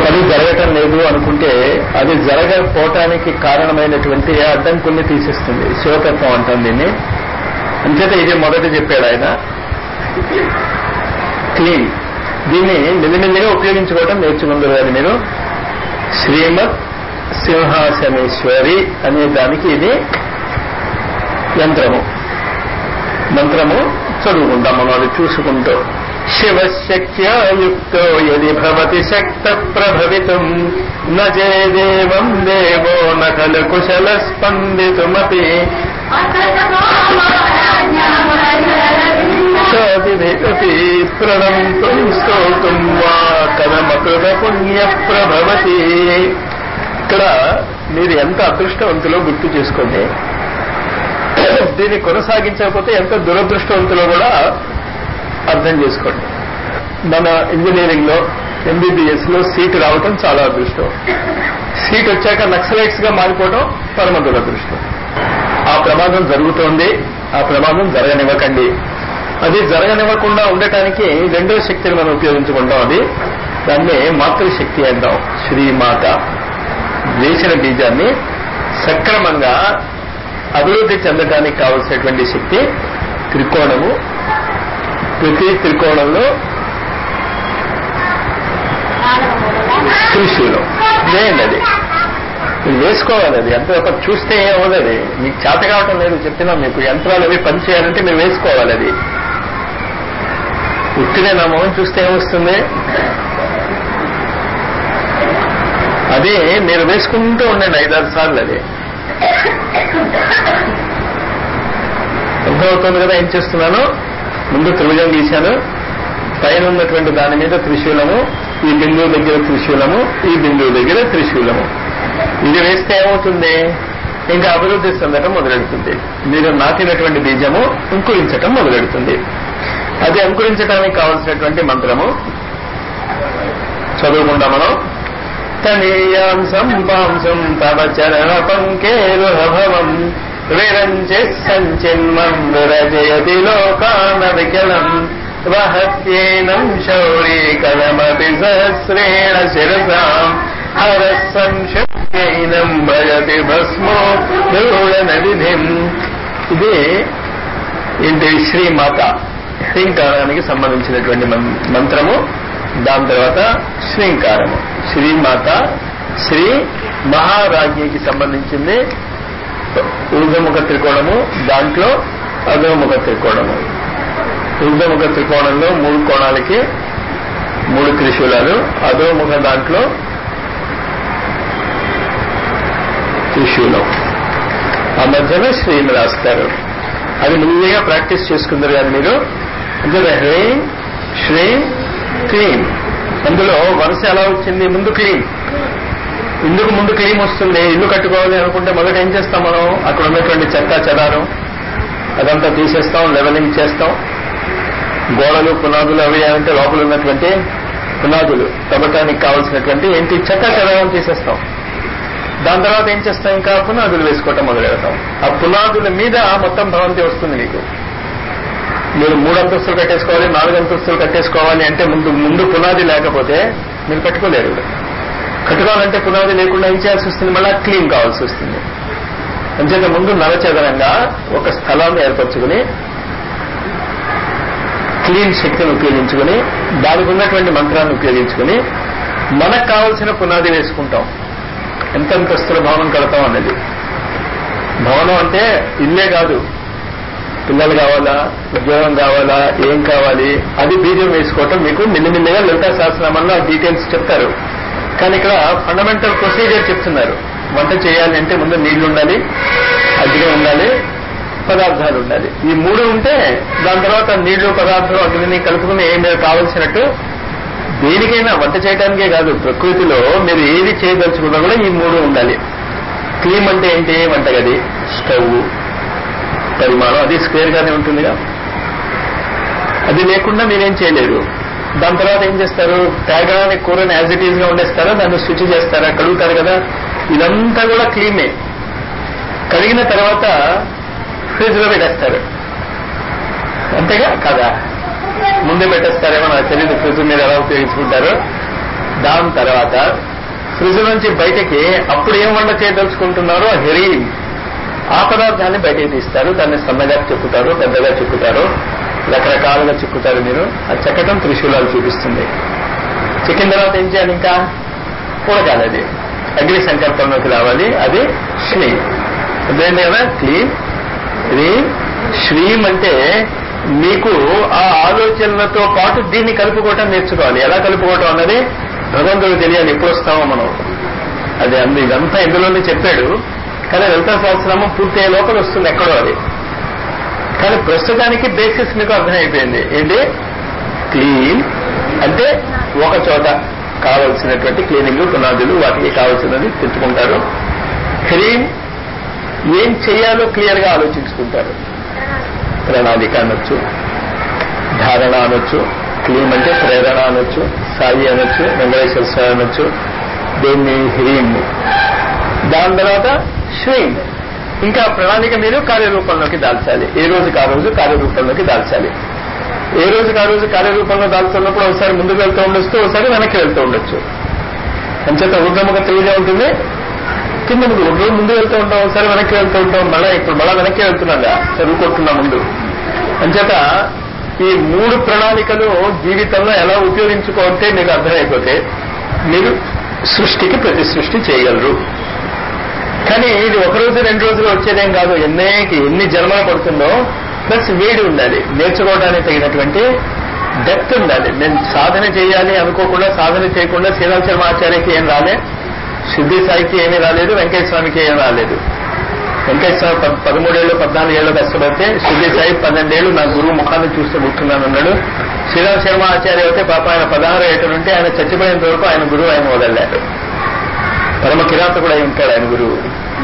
పని జరగటం లేదు అనుకుంటే అది జరగకపోవటానికి కారణమైనటువంటి అడ్డంకుల్ని తీసేస్తుంది శివతత్వం అంటాం దీన్ని అంచేత ఇది మొదట చెప్పాడు ఆయన క్లీన్ దీన్ని మెల్లిమెల్లిగా ఉపయోగించుకోవటం నేర్చుకుందరు అది మీరు శ్రీమద్ సింహాసనేశ్వరి అనే దానికి ఇది యంత్రము మంత్రము చదువుకుంటాం మనం అది చూసుకుంటూ శివశక్త్యాయుక్తో యది భవతి శక్త ప్రభవితుం నేదేవం దేవో నకలు కుశల స్పందితుమపి చాదిభిరపి ప్రణంతుం స్తోతుం వా కర్మకృత పుణ్య ప్రభవతి ఇక్కడ మీరు ఎంత అదృష్టవంతులో గుర్తు చేసుకోండి దీన్ని కొనసాగించకపోతే ఎంత దురదృష్టవంతులో కూడా అర్థం చేసుకోండి మన ఇంజనీరింగ్ లో ఎంబీబీఎస్ లో సీట్ రావటం చాలా అదృష్టం సీట్ వచ్చాక నక్సలైట్స్ గా మారిపోవడం పరమ దురదృష్టం ఆ ప్రమాదం జరుగుతోంది ఆ ప్రమాదం జరగనివ్వకండి అది జరగనివ్వకుండా ఉండటానికి రెండో శక్తిని మనం ఉపయోగించుకుంటాం అది దాన్ని మాతృశక్తి అంటాం శ్రీమాత వేసిన బీజాన్ని సక్రమంగా అభివృద్ధి చెందడానికి కావలసినటువంటి శక్తి త్రికోణము ప్రతి త్రికోణంలో త్రిశూలం వేయండి అది మీరు వేసుకోవాలి అది ఎంత ఒక చూస్తే ఏమవుతుంది అది మీకు చేత కావటం లేదు చెప్తున్నాం మీకు యంత్రాలు అవి పని చేయాలంటే మీరు వేసుకోవాలి అది ఉట్టినే నా మొహం చూస్తే ఏమొస్తుంది అది మీరు వేసుకుంటూ ఉండండి ఐదారు సార్లు అది అర్థమవుతుంది కదా ఏం చేస్తున్నాను ముందు త్రిభుజం గీశాను పైన ఉన్నటువంటి దాని మీద త్రిశూలము ఈ బిందువు దగ్గర త్రిశూలము ఈ బిందువు దగ్గర త్రిశూలము ఇది వేస్తే ఏమవుతుంది ఇంకా అభివృద్ధి చెందటం మొదలెడుతుంది మీరు నాటినటువంటి బీజము అంకురించటం మొదలెడుతుంది అది అంకురించడానికి కావలసినటువంటి మంత్రము చదువుకుంటాం మనం తనీయాంసం పాంసం తవ చరణ పంకేరుహభవం విరంచి సంచిన్మం విరజయతి లోకాన వికలం వహత్యేనం శౌరీకలమపి సహస్రేణ శిరసాం హర సంశక్తైనం భయతి భస్మో ధూళన విధిం ఇది ఏంటి శ్రీమాత శ్రీంకారానికి సంబంధించినటువంటి మంత్రము దాని తర్వాత శ్రీంకారము శ్రీమాత శ్రీ మహారాజ్ఞికి సంబంధించింది ఊర్ధముఖ త్రికోణము దాంట్లో అధోముఖ త్రికోణము ఊర్ధముఖ త్రికోణంలో మూడు కోణాలకి మూడు త్రిశూలాలు అధోముఖ దాంట్లో త్రిశూలం ఆ మధ్యన శ్రీని రాస్తారు అది ముందుగా ప్రాక్టీస్ చేసుకుందరు కానీ మీరు అంటే హ్రీం శ్రీం క్లీం అందులో వరుస ఎలా వచ్చింది ముందు క్లీం ఇందుకు ముందు క్లీం వస్తుంది ఇల్లు కట్టుకోవాలి అనుకుంటే మొదట ఏం చేస్తాం మనం అక్కడ ఉన్నటువంటి చెత్త చెదారం అదంతా తీసేస్తాం లెవెలింగ్ చేస్తాం గోడలు పునాదులు అవి అంటే లోపల ఉన్నటువంటి పునాదులు తవ్వటానికి కావాల్సినటువంటి ఏంటి చెత్త చెదారం తీసేస్తాం దాని తర్వాత ఏం చేస్తాం ఇంకా పునాదులు వేసుకోవటం మొదలు పెడతాం ఆ పునాదుల మీద మొత్తం భవంతి వస్తుంది మీకు మీరు మూడు అంతస్తులు కట్టేసుకోవాలి నాలుగు అంతస్తులు కట్టేసుకోవాలి అంటే ముందు ముందు పునాది లేకపోతే మీరు కట్టుకోలేరు కట్టుకోవాలంటే పునాది లేకుండా ఏం చేయాల్సి వస్తుంది మళ్ళీ క్లీన్ కావాల్సి వస్తుంది అంచేత ముందు నవచదనంగా ఒక స్థలాన్ని ఏర్పరచుకుని క్లీన్ శక్తిని ఉపయోగించుకుని దానికి ఉన్నటువంటి మంత్రాన్ని ఉపయోగించుకుని మనకు కావలసిన పునాది వేసుకుంటాం ఎంత అంతస్తుల భవనం కడతాం అన్నది భవనం అంటే ఇల్లే కాదు పిల్లలు కావాలా ఉద్యోగం కావాలా ఏం కావాలి అది బీజం వేసుకోవటం మీకు మిల్లిమిల్లిగా లలితా శాస్త్రనామంలో డీటెయిల్స్ చెప్తారు కానీ ఇక్కడ ఫండమెంటల్ ప్రొసీజర్ చెప్తున్నారు వంట చేయాలి అంటే ముందు నీళ్లు ఉండాలి అగ్ని ఉండాలి పదార్థాలు ఉండాలి ఈ మూడు ఉంటే దాని తర్వాత నీళ్లు పదార్థాలు అగ్నిని కలుపుకుని మీరు కావలసినట్టు దేనికైనా వంట చేయడానికే కాదు ప్రకృతిలో మీరు ఏది చేయదలుచుకున్నా కూడా ఈ మూడు ఉండాలి క్లీమ్ అంటే ఏంటి వంటగది స్టవ్ పరిమాణం అది స్క్వేర్ గానే ఉంటుందిగా అది లేకుండా మీరేం చేయలేరు దాని తర్వాత ఏం చేస్తారు తేగడానికి కూరని యాజ్ ఇట్ ఈజ్ గా ఉండేస్తారా దాన్ని శుచి చేస్తారా కడుగుతారు కదా ఇదంతా కూడా క్లీనే కడిగిన తర్వాత ఫ్రిడ్జ్ లో పెట్టేస్తారు అంతేగా కదా ముందే పెట్టేస్తారేమో నాకు తెలియదు ఫ్రిడ్జ్ మీరు ఎలా ఉపయోగించుకుంటారు దాని తర్వాత ఫ్రిడ్జ్ నుంచి బయటకి అప్పుడు ఏం వంట చేయదలుచుకుంటున్నారో హెరీం ఆ పదార్థాన్ని బయటకి తీస్తారు దాన్ని సన్నగా చెక్కుతారు పెద్దగా చెక్కుతారు రకరకాలుగా చెక్కుతారు మీరు ఆ చెక్కటం త్రిశూలాలు చూపిస్తుంది చెక్కిన తర్వాత ఏం చేయాలి ఇంకా కూడగాలి అది అగ్ని సంకల్పంలోకి రావాలి అది శ్రీం అదేంటి కదా క్లీన్ క్లీన్ శ్రీం అంటే మీకు ఆ ఆలోచనలతో పాటు దీన్ని కలుపుకోవటం నేర్చుకోవాలి ఎలా కలుపుకోవటం అన్నది భగవంతుడు తెలియాలి ఎప్పుడు వస్తామో మనం అది అందు ఇదంతా ఇందులోనే చెప్పాడు కానీ లలితా సహస్రనామం పూర్తి అయ్యే లోపల వస్తుంది ఎక్కడో అది కానీ ప్రస్తుతానికి బేసిస్ మీకు అర్థమైపోయింది ఏంటి క్లీన్ అంటే ఒక చోట కావలసినటువంటి క్లీనింగ్ పునాదులు వాటికి కావలసినది తెచ్చుకుంటారు క్లీన్ ఏం చేయాలో క్లియర్ గా ఆలోచించుకుంటారు ప్రణాళిక అనొచ్చు ధారణ అనొచ్చు క్లీన్ అంటే ప్రేరణ అనొచ్చు సాయి అనొచ్చు వెంకటేశ్వర స్వామి అనొచ్చు దేన్ని హ్రీంని దాని తర్వాత శ్రీం ఇంకా ప్రణాళిక మీరు కార్యరూపంలోకి దాల్చాలి ఏ రోజుకి ఆ రోజు కార్యరూపంలోకి దాల్చాలి ఏ రోజుకి ఆ రోజు కార్యరూపంలో దాల్చున్నప్పుడు ఒకసారి ముందుకు వెళ్తూ ఉండొచ్చు ఒకసారి వెనక్కి వెళ్తూ ఉండొచ్చు అంచేత ఊర్ధముఖ తెలియదే ఉంటుంది కింద ముందు ఒక రోజు ముందు వెళ్తూ ఉంటాం ఒకసారి వెనక్కి వెళ్తూ ఉంటాం మళ్ళీ ఇప్పుడు మళ్ళీ వెనక్కి వెళ్తున్నాగా చదువుకుంటున్నా ముందు అంచేత ఈ మూడు ప్రణాళికలు జీవితంలో ఎలా ఉపయోగించుకుంటే మీకు అర్థమైపోతే మీరు సృష్టికి ప్రతి సృష్టి చేయగలరు కానీ ఇది ఒక రోజు రెండు రోజులు వచ్చేదేం కాదు ఎన్నేకి ఎన్ని జన్మలు పడుతుందో ప్లస్ వేడి ఉండాలి నేర్చుకోవడానికి తగినటువంటి డెప్త్ ఉండాలి నేను సాధన చేయాలి అనుకోకుండా సాధన చేయకుండా శ్రీరామ శర్మ ఆచార్యకి ఏం రాలే సిద్ధి సాయికి ఏమీ రాలేదు వెంకటేశ్వర స్వామికి ఏం రాలేదు వెంకటేశ్వర స్వామి పద్- పదమూడేళ్ళు పద్నాలుగేళ్ళు కష్టపడితే సిద్ధి సాయి పన్నెండేళ్ళు నా గురువు ముఖాన్ని చూస్తూ కూర్చున్నాను అన్నాడు శ్రీరామ శర్మ ఆచార్య అయితే పాప ఆయన పదహారు ఏటలు ఉంటే ఆయన చచ్చిపోయేంత వరకు ఆయన గురువు ఆయన వదలలేడు పరమ కిరాతకుడు అయి ఉంటాడు ఆయన గురువు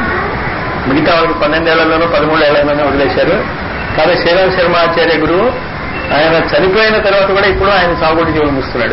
మిగతా వాళ్ళకి పన్నెండేళ్లలోనూ పదమూడు ఏళ్లలోనూ వదిలేశారు కానీ శ్రీరామ శర్మ ఆచార్య గురువు ఆయన చనిపోయిన తర్వాత కూడా ఇప్పుడు ఆయన సాగుడి జీవనం ఇస్తున్నాడు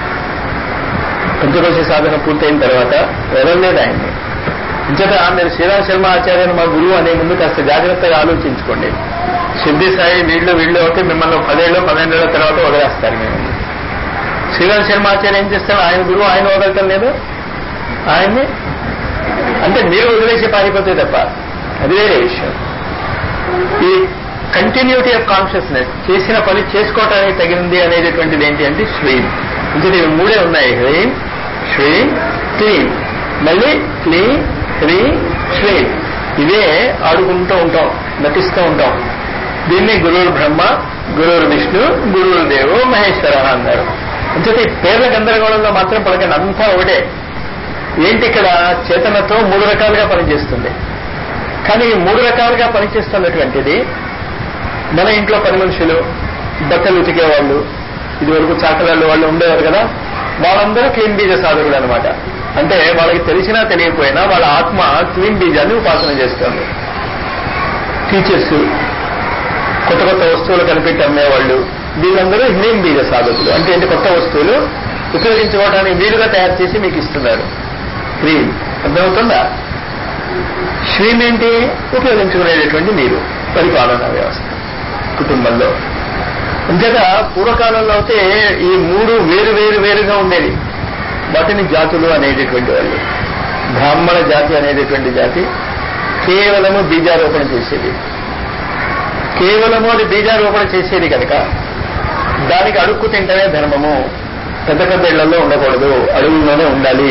పంచకోశ సాధన పూర్తయిన తర్వాత వదలలేదు ఆయన్ని ఇంచేత మీరు శ్రీరామ శర్మ ఆచార్యను మా గురువు అనే ముందు కాస్త జాగ్రత్తగా ఆలోచించుకోండి సిద్ధి సాయి వీళ్ళు వీళ్ళు ఒకటి మిమ్మల్ని పదేళ్ళు పన్నెండేళ్ల తర్వాత వదిలేస్తారు మేము శ్రీరామ శర్మ ఆచార్య ఏం చేస్తారు ఆయన గురువు ఆయన వదలటం లేదు ఆయన్ని అంటే మీరు వదిలేసి పారిపోతే తప్ప అది వేరే విషయం ఈ కంటిన్యూటీ ఆఫ్ కాన్షియస్నెస్ చేసిన పని చేసుకోవటానికి తగినది అనేటటువంటిది ఏంటి అంటే శ్రీం అంటే ఇవి మూడే ఉన్నాయి హ్రీం శ్రీం క్లీన్ మళ్ళీ క్లీన్ హ్రీం శ్రీం ఇవే ఆడుకుంటూ ఉంటాం నటిస్తూ ఉంటాం దీన్ని గురువురు బ్రహ్మ గురువురు విష్ణు గురువురు దేవు మహేశ్వర అన్నారు అంటే ఈ పేర్ల గందరగోళంలో మాత్రం పలకండి అంతా ఒకటే ఏంటి ఇక్కడ చేతనతో మూడు రకాలుగా పనిచేస్తుంది కానీ ఈ మూడు రకాలుగా పనిచేస్తున్నటువంటిది మన ఇంట్లో పని మనుషులు బట్టలు ఉతికేవాళ్ళు ఇదివరకు చాకలాళ్ళు వాళ్ళు ఉండేవారు కదా వాళ్ళందరూ క్లీన్ బీజ సాధకులు అనమాట అంటే వాళ్ళకి తెలిసినా తెలియకపోయినా వాళ్ళ ఆత్మ క్లీన్ బీజాన్ని ఉపాసన చేస్తుంది టీచర్స్ కొత్త కొత్త వస్తువులు కనిపెట్టి అమ్మేవాళ్ళు వీళ్ళందరూ హ్రీం బీజ సాధకులు అంటే ఏంటి కొత్త వస్తువులు ఉపయోగించుకోవడానికి వీలుగా తయారు చేసి మీకు ఇస్తున్నారు హ్రీం అర్థమవుతుందా శ్రీం ఏంటి ఉపయోగించుకునేటటువంటి మీరు పరిపాలనా వ్యవస్థ కుటుంబంలో అంతేగా పూర్వకాలంలో అయితే ఈ మూడు వేరు వేరు వేరుగా ఉండేవి వాటిని జాతులు అనేటటువంటి వాళ్ళు బ్రాహ్మణ జాతి అనేటటువంటి జాతి కేవలము బీజారోపణ చేసేది కేవలము అది బీజారోపణ చేసేది కనుక దానికి అడుక్కు తింటేనే ధర్మము పెద్ద పెద్ద ఇళ్లలో ఉండకూడదు అడుగుల్లోనే ఉండాలి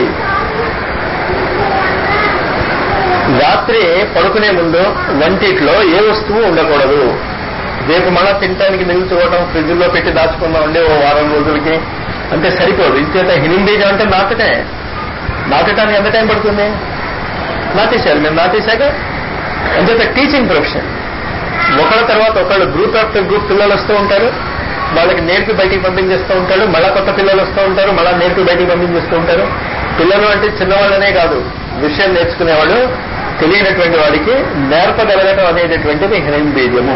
రాత్రి పడుకునే ముందు వంటిట్లో ఏ వస్తువు ఉండకూడదు రేపు మళ్ళా తినడానికి నిలుచుకోవటం ఫ్రిడ్జ్ లో పెట్టి దాచుకుందాం ఉండే ఓ వారం రోజులకి అంటే సరిపోదు ఇంచేత హినింబీజం అంటే నాటటే నాటడానికి ఎంత టైం పడుతుంది నాటేశారు మేము నాటేశాక అంచేత టీచింగ్ ప్రొఫెషన్ ఒకళ్ళ తర్వాత ఒకళ్ళు గ్రూప్ ఆఫ్టర్ గ్రూప్ పిల్లలు వస్తూ ఉంటారు వాళ్ళకి నేర్పి బయటికి పంపించేస్తూ ఉంటాడు మళ్ళా కొత్త పిల్లలు వస్తూ ఉంటారు మళ్ళా నేర్పి బయటికి పంపించేస్తూ ఉంటారు పిల్లలు అంటే చిన్నవాళ్ళనే కాదు విషయం నేర్చుకునేవాడు తెలియనటువంటి వాడికి నేర్పగలగటం అనేటటువంటిది హ్రీం బీజము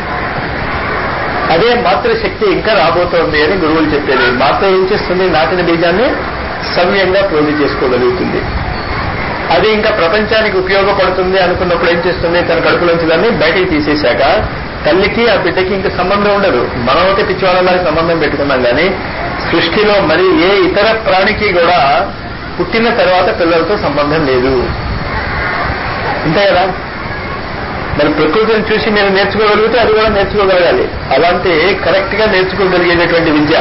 అదే మాతృశక్తి ఇంకా రాబోతోంది అని గురువులు చెప్పేది మాత్ర ఏం చేస్తుంది నాటిన బీజాన్ని సవ్యంగా ప్రోధి చేసుకోగలుగుతుంది అది ఇంకా ప్రపంచానికి ఉపయోగపడుతుంది అనుకున్నప్పుడు ఏం చేస్తుంది తన కడుపులోంచి దాన్ని బయటికి తీసేశాక తల్లికి ఆ బిడ్డకి ఇంక సంబంధం ఉండదు మనం అయితే పిచ్చివాళ్ళలాగా సంబంధం పెట్టుకున్నాం కానీ సృష్టిలో మరి ఏ ఇతర ప్రాణికి కూడా పుట్టిన తర్వాత పిల్లలతో సంబంధం లేదు అంతే కదా మరి ప్రకృతిని చూసి మీరు నేర్చుకోగలిగితే అది కూడా నేర్చుకోగలగాలి అలాంటి కరెక్ట్ గా నేర్చుకోగలిగేటటువంటి విద్య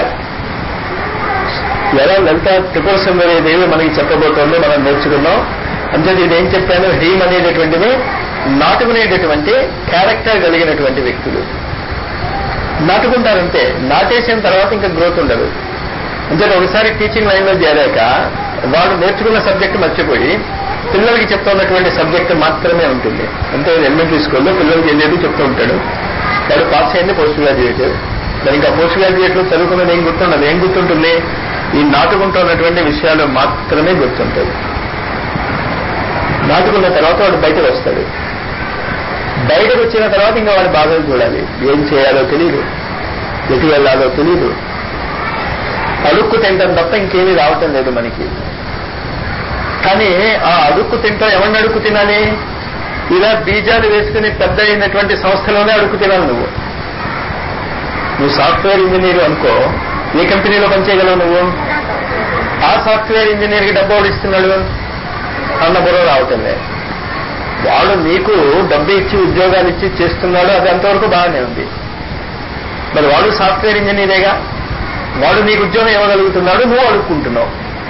ఎలా లలిత త్రిపుర సుందరి దేవి మనకి చెప్పబోతోందో మనం నేర్చుకున్నాం అంటే ఇది ఏం చెప్పాను హీమ్ అనేటటువంటిది నాటుకునేటటువంటి క్యారెక్టర్ కలిగినటువంటి వ్యక్తులు నాటుకుంటారంటే నాటేసిన తర్వాత ఇంకా గ్రోత్ ఉండదు అంటే ఒకసారి టీచింగ్ లైన్ లో చేరాక వాడు నేర్చుకున్న సబ్జెక్ట్ మర్చిపోయి పిల్లలకి చెప్తున్నటువంటి సబ్జెక్ట్ మాత్రమే ఉంటుంది అంటే ఎలిమెంటరీ స్కూల్లో పిల్లలకి వెళ్ళేది చెప్తూ ఉంటాడు వాడు పాస్ అయింది పోస్ట్ గ్రాడ్యుయేట్ మరి ఇంకా పోస్ట్ గ్రాడ్యుయేట్ లో చదువుకున్నది ఏం గుర్తుండదు ఏం గుర్తుంటుంది ఈ నాటుకుంటున్నటువంటి విషయాలు మాత్రమే గుర్తుంటాయి నాటుకున్న తర్వాత వాడు బయటకు వస్తాడు బయటకు వచ్చిన తర్వాత ఇంకా వాడి బాధలు చూడాలి ఏం చేయాలో తెలియదు ఎటు వెళ్ళాలో తెలియదు అడుక్కు తింటాం తప్ప ఇంకేమీ రావటం లేదు మనకి కానీ ఆ అడుక్కు తింటాం ఎవరిని అడుక్కు తినాలి ఇలా బీజాలు వేసుకుని పెద్ద అయినటువంటి సంస్థలోనే అడుక్కు తినాలి నువ్వు నువ్వు సాఫ్ట్వేర్ ఇంజనీర్ అనుకో ఏ కంపెనీలో పనిచేయగలవు నువ్వు ఆ సాఫ్ట్వేర్ ఇంజనీర్ కి డబ్బు ఇస్తున్నాడు అన్న బుర్ర రావటం లేదు వాడు నీకు డబ్బు ఇచ్చి ఉద్యోగాలు ఇచ్చి చేస్తున్నాడు అది అంతవరకు బాగానే ఉంది మరి వాడు సాఫ్ట్వేర్ ఇంజనీరేగా వాడు నీకు ఉద్యోగం ఇవ్వగలుగుతున్నాడు నువ్వు అడుక్కుంటున్నావు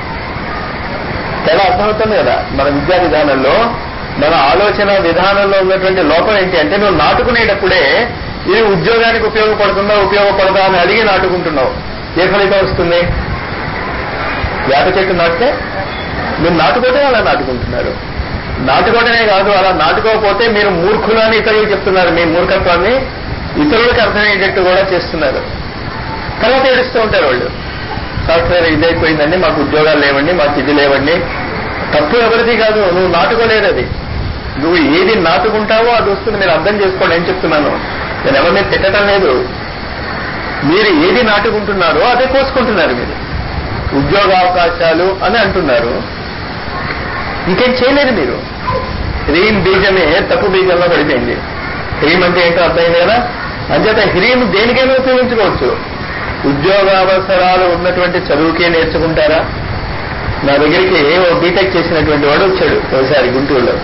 తేడా అర్థమవుతుంది కదా మన విద్యా విధానంలో మన ఆలోచన విధానంలో ఉన్నటువంటి లోపం ఏంటి అంటే నువ్వు నాటుకునేటప్పుడే ఇది ఉద్యోగానికి ఉపయోగపడుతుందా ఉపయోగపడదా అని అడిగి నాటుకుంటున్నావు ఏ ఫలితం వస్తుంది వేప చెట్టు నాటితే మీరు నాటుకోవటే అలా నాటుకుంటున్నారు నాటుకోవడమే కాదు అలా నాటుకోకపోతే మీరు మూర్ఖులు అని ఇతరులకు చెప్తున్నారు మీ మూర్ఖత్వాన్ని ఇతరులకు అర్థమయ్యేటట్టు కూడా చేస్తున్నారు తర్వాత ఏడుస్తూ ఉంటారు వాళ్ళు సాఫ్ట్వేర్ ఇదైపోయిందండి మాకు ఉద్యోగాలు లేవండి మాకు ఇది లేవండి తప్పు ఎవరిది కాదు నువ్వు నాటుకోలేదు అది నువ్వు ఏది నాటుకుంటావో అది వస్తుంది మీరు అర్థం చేసుకోండి ఏం చెప్తున్నాను నేను ఎవరిని తిట్టడం లేదు మీరు ఏది నాటుకుంటున్నారో అదే కోసుకుంటున్నారు మీరు ఉద్యోగ అవకాశాలు అని అంటున్నారు ఇంకేం చేయలేదు మీరు హ్రీం బీజమే తప్పు బీజంలో పడిపోయింది హ్రీం అంటే ఏంటో అర్థమైంది కదా అంచేత హ్రీం దేనికైనా ఉపయోగించుకోవచ్చు ఉద్యోగ అవసరాలు ఉన్నటువంటి చదువుకే నేర్చుకుంటారా నా దగ్గరికి ఓ బీటెక్ చేసినటువంటి వాడు వచ్చాడు ఒకసారి గుంటూరులో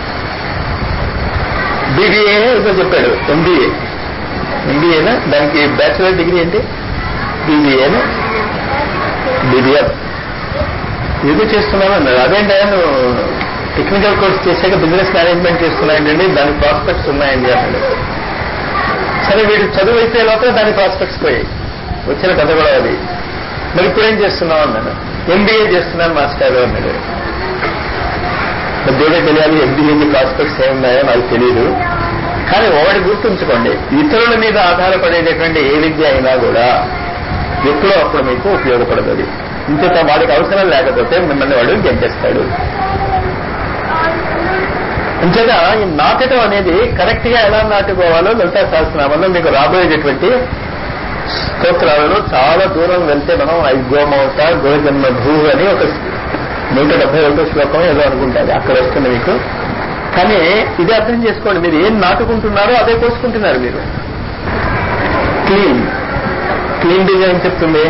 బీబీఏ ఏదో చెప్పాడు ఎంబీఏ ఎంబీఏనా దానికి బ్యాచులర్ డిగ్రీ ఏంటి బీబీఏనా బీబీఎం ఏదో చేస్తున్నాను అన్నాడు అదేంటా నువ్వు టెక్నికల్ కోర్స్ చేశాక బిజినెస్ మేనేజ్మెంట్ చేస్తున్నాయండి దానికి ప్రాస్పెక్ట్స్ ఉన్నాయండి అన్నాడు సరే వీడు చదువు అయితే లోపల దాని ప్రాస్పెక్ట్స్ పోయాయి వచ్చిన కథ కూడా అది మరి ఇప్పుడేం చేస్తున్నావు అన్నాను ఎంబీఏ చేస్తున్నాను మాస్టర్ అన్నాడు దేవుడే తెలియాలి ఎంబీఏ ప్రాస్పెక్ట్స్ ఏమున్నాయో నాకు తెలియదు కానీ ఒకటి గుర్తుంచుకోండి ఇతరుల మీద ఆధారపడేటటువంటి ఏ విద్య అయినా కూడా ఎప్పుడో అప్పుడు మీకు ఉపయోగపడదు అది ఇంకొక వాడికి అవసరం లేకపోతే మిమ్మల్ని వాడు గెంటేస్తాడు అంచేత ఈ నాటకం అనేది కరెక్ట్ గా ఎలా నాటుకోవాలో లలితా సహస్రనామంలో మీకు రాబోయేటటువంటి స్తోత్రాలలో చాలా దూరం వెళ్తే మనం ఐ గోమౌత గోజన్మ భూ అని ఒక నూట డెబ్బై ఒకటో శ్లోకం ఏదో అనుకుంటారు అక్కడ వస్తుంది మీకు కానీ ఇది అర్థం చేసుకోండి మీరు ఏం నాటుకుంటున్నారో అదే కోసుకుంటున్నారు మీరు క్లీన్ క్లీన్ డిజైన్ చెప్తుంది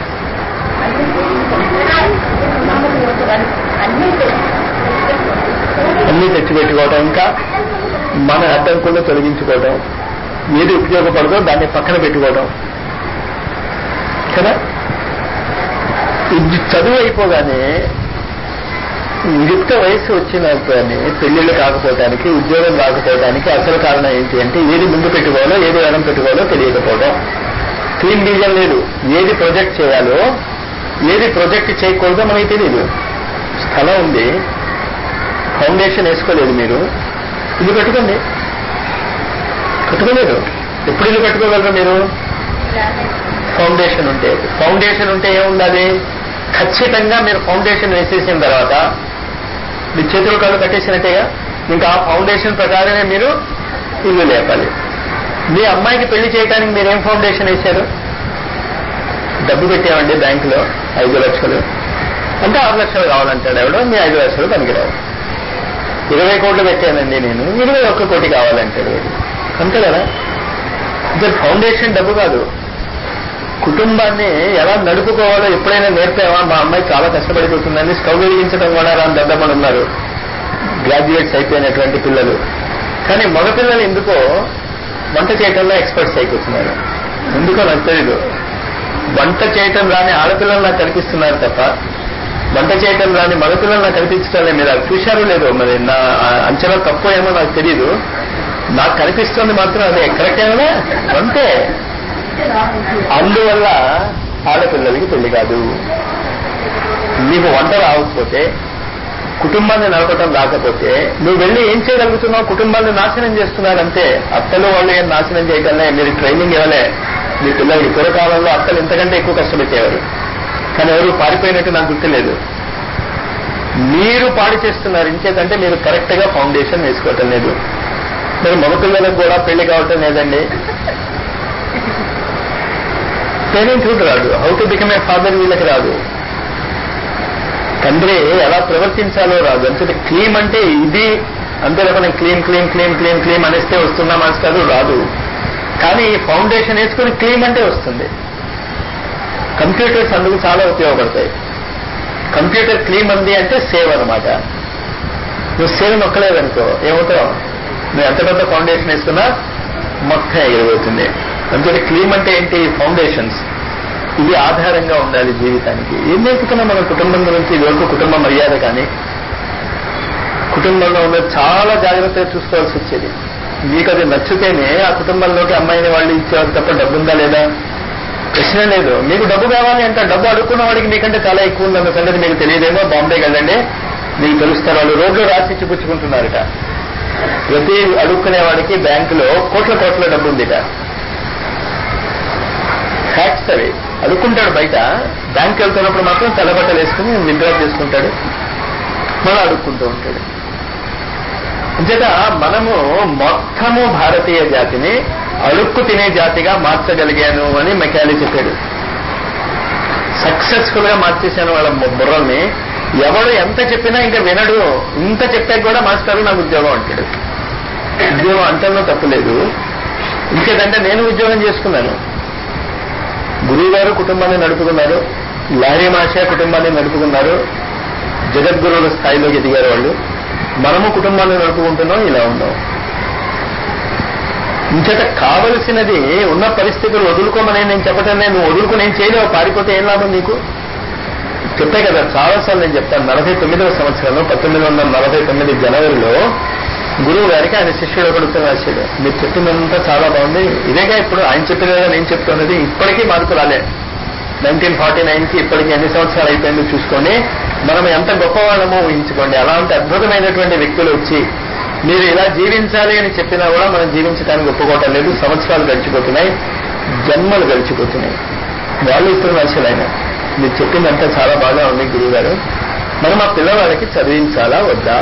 అన్ని తెచ్చిపెట్టుకోవటం ఇంకా మన అడ్డంకుల్లో తొలగించుకోవటం ఏది ఉపయోగపడదో దాన్ని పక్కన పెట్టుకోవడం కదా ఇది చదువు అయిపోగానే యుక్త వయసు వచ్చిన కానీ పెళ్లిళ్ళు కాకపోవడానికి ఉద్యోగం రాకపోవడానికి అసలు కారణం ఏంటి అంటే ఏది ముందు పెట్టుకోవాలో ఏది వెనం పెట్టుకోవాలో తెలియకపోవడం క్లీన్ డిజైన్ లేదు ఏది ప్రొజెక్ట్ చేయాలో ఏది ప్రొజెక్ట్ చేయకూడదో మనకి తెలియదు స్థలం ఉంది ఫౌండేషన్ వేసుకోలేదు మీరు ఇల్లు కట్టుకోండి కట్టుకోలేదు ఎప్పుడు ఇల్లు కట్టుకోగలరు మీరు ఫౌండేషన్ ఉంటే ఫౌండేషన్ ఉంటే ఏముండాలి ఖచ్చితంగా మీరు ఫౌండేషన్ వేసేసిన తర్వాత మీ చేతులు కాళ్ళు కట్టేసినట్టేగా ఇంకా ఆ ఫౌండేషన్ ప్రకారమే మీరు ఇల్లు లేపాలి మీ అమ్మాయికి పెళ్లి చేయడానికి మీరు ఏం ఫౌండేషన్ వేశారు డబ్బు పెట్టామండి బ్యాంకులో ఐదు లక్షలు అంటే ఆరు లక్షలు కావాలంటాడు ఎవడో మీ ఐదు లక్షలు పనికిరావు ఇరవై కోట్లు పెట్టానండి నేను ఇరవై ఒక్క కోటి కావాలంటాడు వాడు. అంతే కదా అంటే ఫౌండేషన్ డబ్బు కాదు కుటుంబాన్ని ఎలా నడుపుకోవాలో ఎప్పుడైనా నేర్పావా మా అమ్మాయి చాలా కష్టపడిపోతుందని స్టవ్ వెలిగించడం కూడా రాని దద్దమని ఉన్నారు గ్రాడ్యుయేట్స్ అయిపోయినటువంటి పిల్లలు కానీ మగపిల్లలు ఎందుకో వంట చేయటంలో ఎక్స్పర్ట్స్ అయిపోతున్నారు ఎందుకో నాకు తెలియదు వంట చేయటం రాని ఆడపిల్లలు నాకు కనిపిస్తున్నారు తప్ప వంట చేయటం రాని మగపిల్లలు నాకు కనిపించడం మీరు అది చూశారో లేదో మరి నా అంచనా తప్పు ఏమో నాకు తెలియదు నాకు కనిపిస్తుంది మాత్రం అదే కరెక్ట్ ఏమైనా అంతే అందువల్ల ఆడపిల్లలకి పెళ్లి కాదు నీకు వంట రాకపోతే కుటుంబాన్ని నడపటం రాకపోతే నువ్వు వెళ్ళి ఏం చేయగలుగుతున్నావు కుటుంబాన్ని నాశనం చేస్తున్నారంటే అత్తలు వాళ్ళు ఏం నాశనం చేయగలనే మీరు ట్రైనింగ్ ఇవ్వలే మీ పిల్లలకి పూర్వకాలంలో అత్తలు ఇంతకంటే ఎక్కువ కష్టపెట్టేవారు కానీ ఎవరు పారిపోయినట్టు నాకు గుర్తులేదు మీరు పాడు చేస్తున్నారు ఇంకేదంటే మీరు కరెక్ట్ గా ఫౌండేషన్ వేసుకోవటం లేదు మరి మగపిల్లలకు కూడా పెళ్లి కావటం లేదండి పేరెంట్ కూడా రాదు how to become a father వీళ్ళకి రాదు తండ్రి ఎలా ప్రవర్తించాలో రాదు అంటే క్లీమ్ అంటే ఇది అంతే మనం clean clean clean clean clean అనేస్తే వస్తుందా మాస్టర్ రాదు కానీ ఫౌండేషన్ వేసుకుని క్లీమ్ అంటే వస్తుంది కంప్యూటర్స్ అందుకు చాలా ఉపయోగపడతాయి కంప్యూటర్ క్లీమ్ అంది అంటే సేవ్ అనమాట నువ్వు సేవ్ నొక్కలేదనుకో ఏమవుతావు నువ్వు ఎంత పెద్ద ఫౌండేషన్ వేసుకున్నా మొత్తం ఎగిరిపోతుంది అందుకే క్లీమ్ అంటే ఏంటి ఫౌండేషన్స్ ఇది ఆధారంగా ఉండాలి జీవితానికి ఏం నేర్పుతున్నాం మన కుటుంబం గురించి ఇదివరకు కుటుంబ మర్యాద కానీ కుటుంబంలో ఉన్న చాలా జాగ్రత్తగా చూసుకోవాల్సి వచ్చేది మీకు అది నచ్చితేనే ఆ కుటుంబంలోకి అమ్మాయిని వాళ్ళు ఇచ్చేవారు తప్ప డబ్బు ఉందా లేదా ప్రశ్న లేదు మీకు డబ్బు కావాలి అంటే డబ్బు అడుక్కున్న వాడికి మీకంటే చాలా ఎక్కువ ఉందన్న సంగతి మీకు తెలియదేమో బాంబేకి వెళ్ళండి మీకు తెలుస్తారు వాళ్ళు రోడ్లు రాసి ఇచ్చి పుచ్చుకుంటున్నారట ప్రతి అడుక్కునే వాడికి బ్యాంకులో కోట్ల కోట్ల డబ్బు ఉందిట ఫ్యాక్ట్స్ అవి అడుక్కుంటాడు బయట బ్యాంక్ వెళ్తున్నప్పుడు మాత్రం తెల్లబట్టలు వేసుకుని విత్డ్రా చేసుకుంటాడు మళ్ళీ అడుక్కుంటూ ఉంటాడు అంచేత మనము మొత్తము భారతీయ జాతిని అడుక్కు తినే జాతిగా మార్చగలిగాను అని మెకాలి చెప్పాడు సక్సెస్ఫుల్ గా మార్చేశాను వాళ్ళ బుర్రల్ని ఎవడు ఎంత చెప్పినా ఇంకా వినడు ఇంత చెప్పాక కూడా మాస్టర్ నాకు ఉద్యోగం అంటాడు ఉద్యోగం అంటంలో తప్పులేదు ఇంకేదంటే నేను ఉద్యోగం చేసుకున్నాను గురువు గారు కుటుంబాన్ని నడుపుకున్నారు లారీ మాషా కుటుంబాన్ని నడుపుకున్నారు జగద్గురువుల స్థాయిలోకి ఎదిగారు వాళ్ళు మనము కుటుంబాన్ని నడుపుకుంటున్నాం ఇలా ఉన్నాం ఇంచేత కావలసినది ఉన్న పరిస్థితులు వదులుకోమని నేను చెప్పటం నేను వదులుకుని ఏం చేయలేవు పారిపోతే ఏం లాభం నీకు చెప్పే కదా చాలాసార్లు నేను చెప్తాను నలభై తొమ్మిదవ సంవత్సరంలో పంతొమ్మిది వందల నలభై తొమ్మిది జనవరిలో గురువు గారికి ఆయన శిష్యుడు ఒకడు ఉత్తరం రాశాడు మీరు చెప్పినంతా చాలా బాగుంది ఇదేగా ఇప్పుడు ఆయన చెప్పినగా నేను చెప్తున్నది ఇప్పటికీ మార్పు రాలే నైన్టీన్ ఫార్టీ నైన్ కి ఇప్పటికి ఎన్ని సంవత్సరాలు అయిపోయిందో చూసుకోండి మనం ఎంత గొప్పవాళ్ళమో ఊహించుకోండి అలాంటి అద్భుతమైనటువంటి వ్యక్తులు వచ్చి మీరు ఇలా జీవించాలి అని చెప్పినా కూడా మనం జీవించడానికి ఒప్పుకోవటం లేదు సంవత్సరాలు గడిచిపోతున్నాయి జన్మలు గడిచిపోతున్నాయి వాళ్ళు ఇస్తున్న రాశారు ఆయన మీరు చెప్పిందంతా చాలా బాగా ఉంది గురువు గారు మనం ఆ పిల్లవాళ్ళకి చదివించాలా వద్దా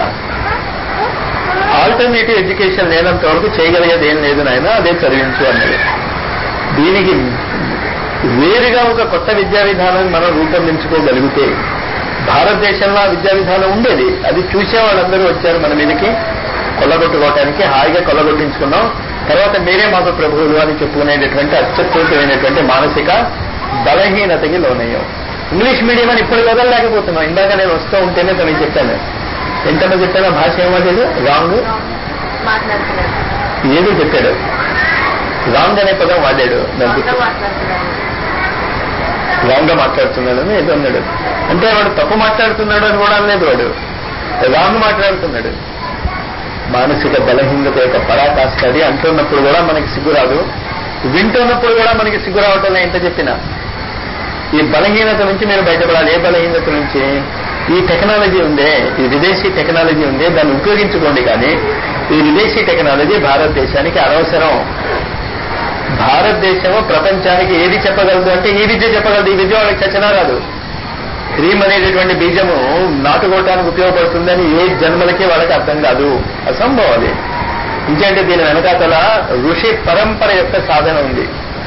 ఆల్టర్నేటివ్ ఎడ్యుకేషన్ లేనంత వరకు చేయగలిగేది ఏం లేదు నాయన అదే చదివించు అన్నది దీనికి వేరుగా ఒక కొత్త విద్యా విధానాన్ని మనం రూపొందించుకోగలిగితే భారతదేశంలో ఆ విద్యా విధానం ఉండేది అది చూసే వాళ్ళందరూ వచ్చారు మన మీదకి కొల్లగొట్టుకోవటానికి హాయిగా కొల్లగొట్టించుకున్నాం తర్వాత మీరే మాకు ప్రభువులు అని చెప్పుకునేటటువంటి అత్యద్భుతమైనటువంటి మానసిక బలహీనతకి లోనయ్యాం ఇంగ్లీష్ మీడియం అని ఇప్పుడు వదలలేకపోతున్నాం ఇందాక నేను వస్తూ ఉంటేనే తనకి చెప్పాను ఎంతమంది చెప్పానో భాష ఏమో రాంగ్ మాట్లాడుతున్నాడు ఏదో చెప్పాడు రాంగ్ అనే పదం వాడాడు నాకు బాగా మాట్లాడుతున్నాడు రాంగ్ గా మాట్లాడుతున్నాడని ఏదో అన్నాడు అంటే వాడు తప్పు మాట్లాడుతున్నాడు అని కూడా అనలేదు వాడు రాంగ్ మాట్లాడుతున్నాడు మానసిక బలహీనత యొక్క పరాకాష్ట అది అంటున్నప్పుడు కూడా మనకి సిగ్గు రాదు వింటున్నప్పుడు కూడా మనకి సిగ్గు రావటం ఎంత చెప్పినా ఈ బలహీనత నుంచి మీరు బయటపడాలి ఏ బలహీనత నుంచి ఈ టెక్నాలజీ ఉందే ఈ విదేశీ టెక్నాలజీ ఉందే దాన్ని ఉపయోగించుకోండి కానీ ఈ విదేశీ టెక్నాలజీ భారతదేశానికి అనవసరం భారతదేశము ప్రపంచానికి ఏది చెప్పగలదు అంటే ఈ విద్య చెప్పగలదు ఈ విద్య వాళ్ళకి చచ్చినా రాదు క్రీమ్ అనేటటువంటి బీజము నాటుకోవటానికి ఉపయోగపడుతుందని ఏ జన్మలకి వాళ్ళకి అర్థం కాదు అసంభవం అది ఇంకేంటి దీని వెనకాతల ఋషి పరంపర యొక్క సాధన ఉంది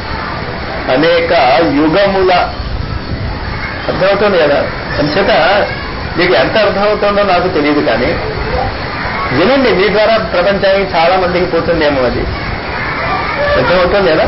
అనేక యుగముల అర్థమవుతుంది కదా అంచేత మీకు ఎంత అర్థమవుతుందో నాకు తెలియదు కానీ వినండి మీ ద్వారా ప్రపంచానికి చాలా మందికి పోతుందేమో అది అర్థమవుతుంది లేదా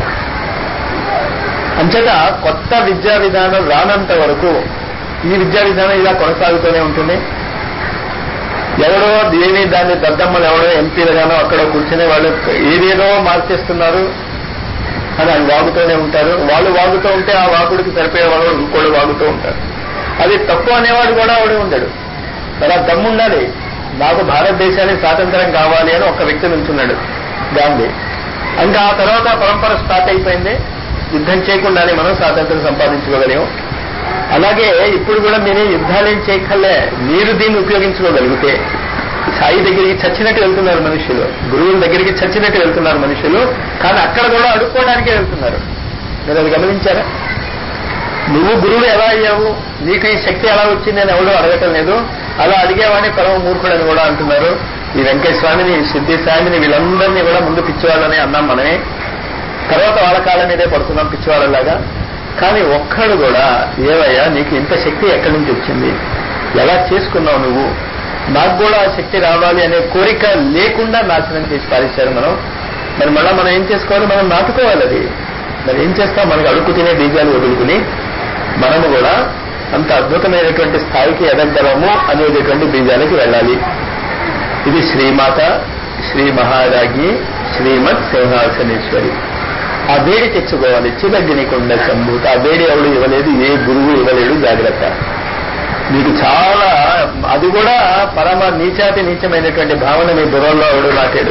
అంచేత కొత్త విద్యా విధానం రానంత వరకు ఈ విద్యా విధానం ఇలా కొనసాగుతూనే ఉంటుంది ఎవరో దేని దాన్ని దద్దమ్మలు ఎవరో ఎంపీలుగానో అక్కడ కూర్చునే వాళ్ళు ఏదేదో మార్చేస్తున్నారు అని అది వాగుతూనే ఉంటారు వాళ్ళు వాగుతూ ఉంటే ఆ వాగుడికి సరిపోయే వాళ్ళు ఇంకోటి వాగుతూ ఉంటారు అది తప్పు అనేవాడు కూడా ఆవిడ ఉండడు అలా దమ్ము ఉండాలి నాకు భారతదేశానికి స్వాతంత్రం కావాలి అని ఒక వ్యక్తి నుంచున్నాడు గాంధీ ఇంకా ఆ తర్వాత ఆ పరంపర స్టార్ట్ అయిపోయింది యుద్ధం చేయకుండానే మనం స్వాతంత్రం సంపాదించుకోగలిగాం అలాగే ఇప్పుడు కూడా మీరే యుద్ధాలేం చేయక్కర్లే మీరు దీన్ని ఉపయోగించుకోగలిగితే సాయి దగ్గరికి చచ్చినట్టు వెళ్తున్నారు మనుషులు గురువుల దగ్గరికి చచ్చినట్టు వెళ్తున్నారు మనుషులు కానీ అక్కడ కూడా అడుక్కోవడానికే వెళ్తున్నారు మీరు అది గమనించారా నువ్వు గురువు ఎలా అయ్యావు నీకు ఈ శక్తి ఎలా వచ్చింది అని ఎవరు అడగటం లేదు అలా అడిగేవాడిని పరమ మూర్ఖుడని కూడా అంటున్నారు ఈ వెంకయ్య స్వామిని సిద్ధి స్వామిని వీళ్ళందరినీ కూడా ముందు పిచ్చివాళ్ళని అన్నాం మనమే తర్వాత వాళ్ళ కాళ్ళ మీదే పడుతున్నాం పిచ్చివాళ్ళలాగా కానీ ఒక్కడు కూడా ఏవయ్యా నీకు ఇంత శక్తి ఎక్కడి నుంచి వచ్చింది ఎలా చేసుకున్నావు నువ్వు నాకు కూడా ఆ శక్తి రావాలి అనే కోరిక లేకుండా నాశనం చేసి పారేశారు మనం మరి మళ్ళీ మనం ఏం చేసుకోవాలి మనం నాటుకోవాలి అది మరి ఏం చేస్తాం మనకు అడుగు తినే బీజాలు వదులుకుని మనము కూడా అంత అద్భుతమైనటువంటి స్థాయికి ఎదగలము అనేటటువంటి బీజాలకి వెళ్ళాలి ఇది శ్రీమాత శ్రీ మహారాజ్ఞి శ్రీమత్ సింహాసనేశ్వరి ఆ వేడి తెచ్చుకోవాలి చిలగ్నికొండ సంభూత ఆ వేడి ఎవడు ఇవ్వలేదు ఏ గురువు ఇవ్వలేడు జాగ్రత్త మీకు చాలా అది కూడా పరమ నీచాతి నీచమైనటువంటి భావన మీ బుర్రల్లో ఎవడు నాటాడు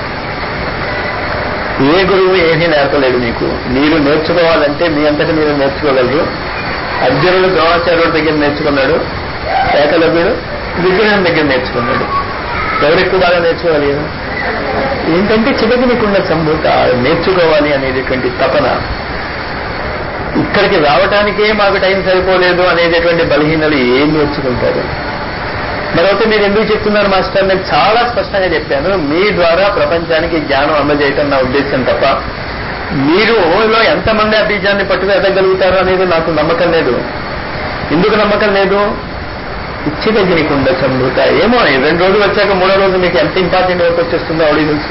ఏ గురువు ఏమీ నేర్పలేడు మీకు మీరు నేర్చుకోవాలంటే మీ అంతటి మీరు నేర్చుకోగలరు అర్జునుడు ద్రోణాచార్యుడి దగ్గర నేర్చుకున్నాడు ఏకలవ్యుడు విగ్రహం దగ్గర నేర్చుకున్నాడు ఎవరు ఎక్కువ బాగా నేర్చుకోగలిగారు ఏంటంటే చివరినికున్న సంభూత నేర్చుకోవాలి అనేటటువంటి తపన ఇక్కడికి రావటానికే మాకు టైం సరిపోలేదు అనేటటువంటి బలహీనలు ఏం నేర్చుకుంటారు మరొకటి మీరు ఎందుకు చెప్తున్నారు మాస్టర్ నేను చాలా స్పష్టంగా చెప్పాను మీ ద్వారా ప్రపంచానికి జ్ఞానం అందజేయటం నా ఉద్దేశం తప్ప మీరు లో ఎంతమంది ఆ బీజాన్ని పట్టుకు ఎదగలుగుతారు అనేది నాకు నమ్మకం లేదు ఎందుకు నమ్మకం లేదు ఇచ్చి దగ్గరికుండా సంభూత ఏమో ఈ రెండు రోజులు వచ్చాక మూడో రోజు మీకు ఎంత ఇంపార్టెంట్ వర్క్ వచ్చేస్తుందో అవడి తెలుసు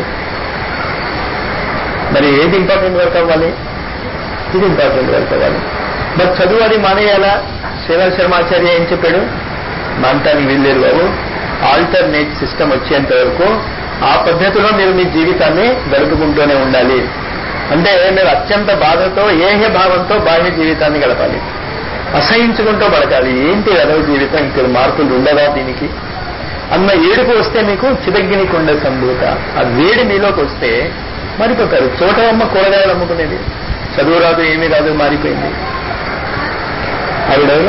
మరి ఏది ఇంపార్టెంట్ వర్క్ అవ్వాలి ఇది ఇంపార్టెంట్ వర్క్ అవ్వాలి మరి చదువు అది మానేయాలా శ్రీరాజ్ శర్మాచార్య ఏం చెప్పాడు మానటానికి వీల్లేదు బాబు ఆల్టర్నేట్ సిస్టమ్ వచ్చేంత వరకు ఆ పద్ధతిలో మీరు మీ జీవితాన్ని గడుపుకుంటూనే ఉండాలి అంటే మీరు అత్యంత బాధతో ఏహ్య భావంతో బాహ్య జీవితాన్ని గడపాలి అసహించుకుంటూ బతకాలి ఏంటి అదవ జీవితం ఇంక మార్పులు ఉండదా దీనికి అన్న ఏడుపు వస్తే మీకు చిదగ్గినికుండ సంభూత ఆ వేడి మీలోకి వస్తే మారిపోతారు చోట అమ్మ కూరగాయలు అమ్ముకునేది చదువు రాదు ఏమీ రాదు మారిపోయింది ఆవిడెవరు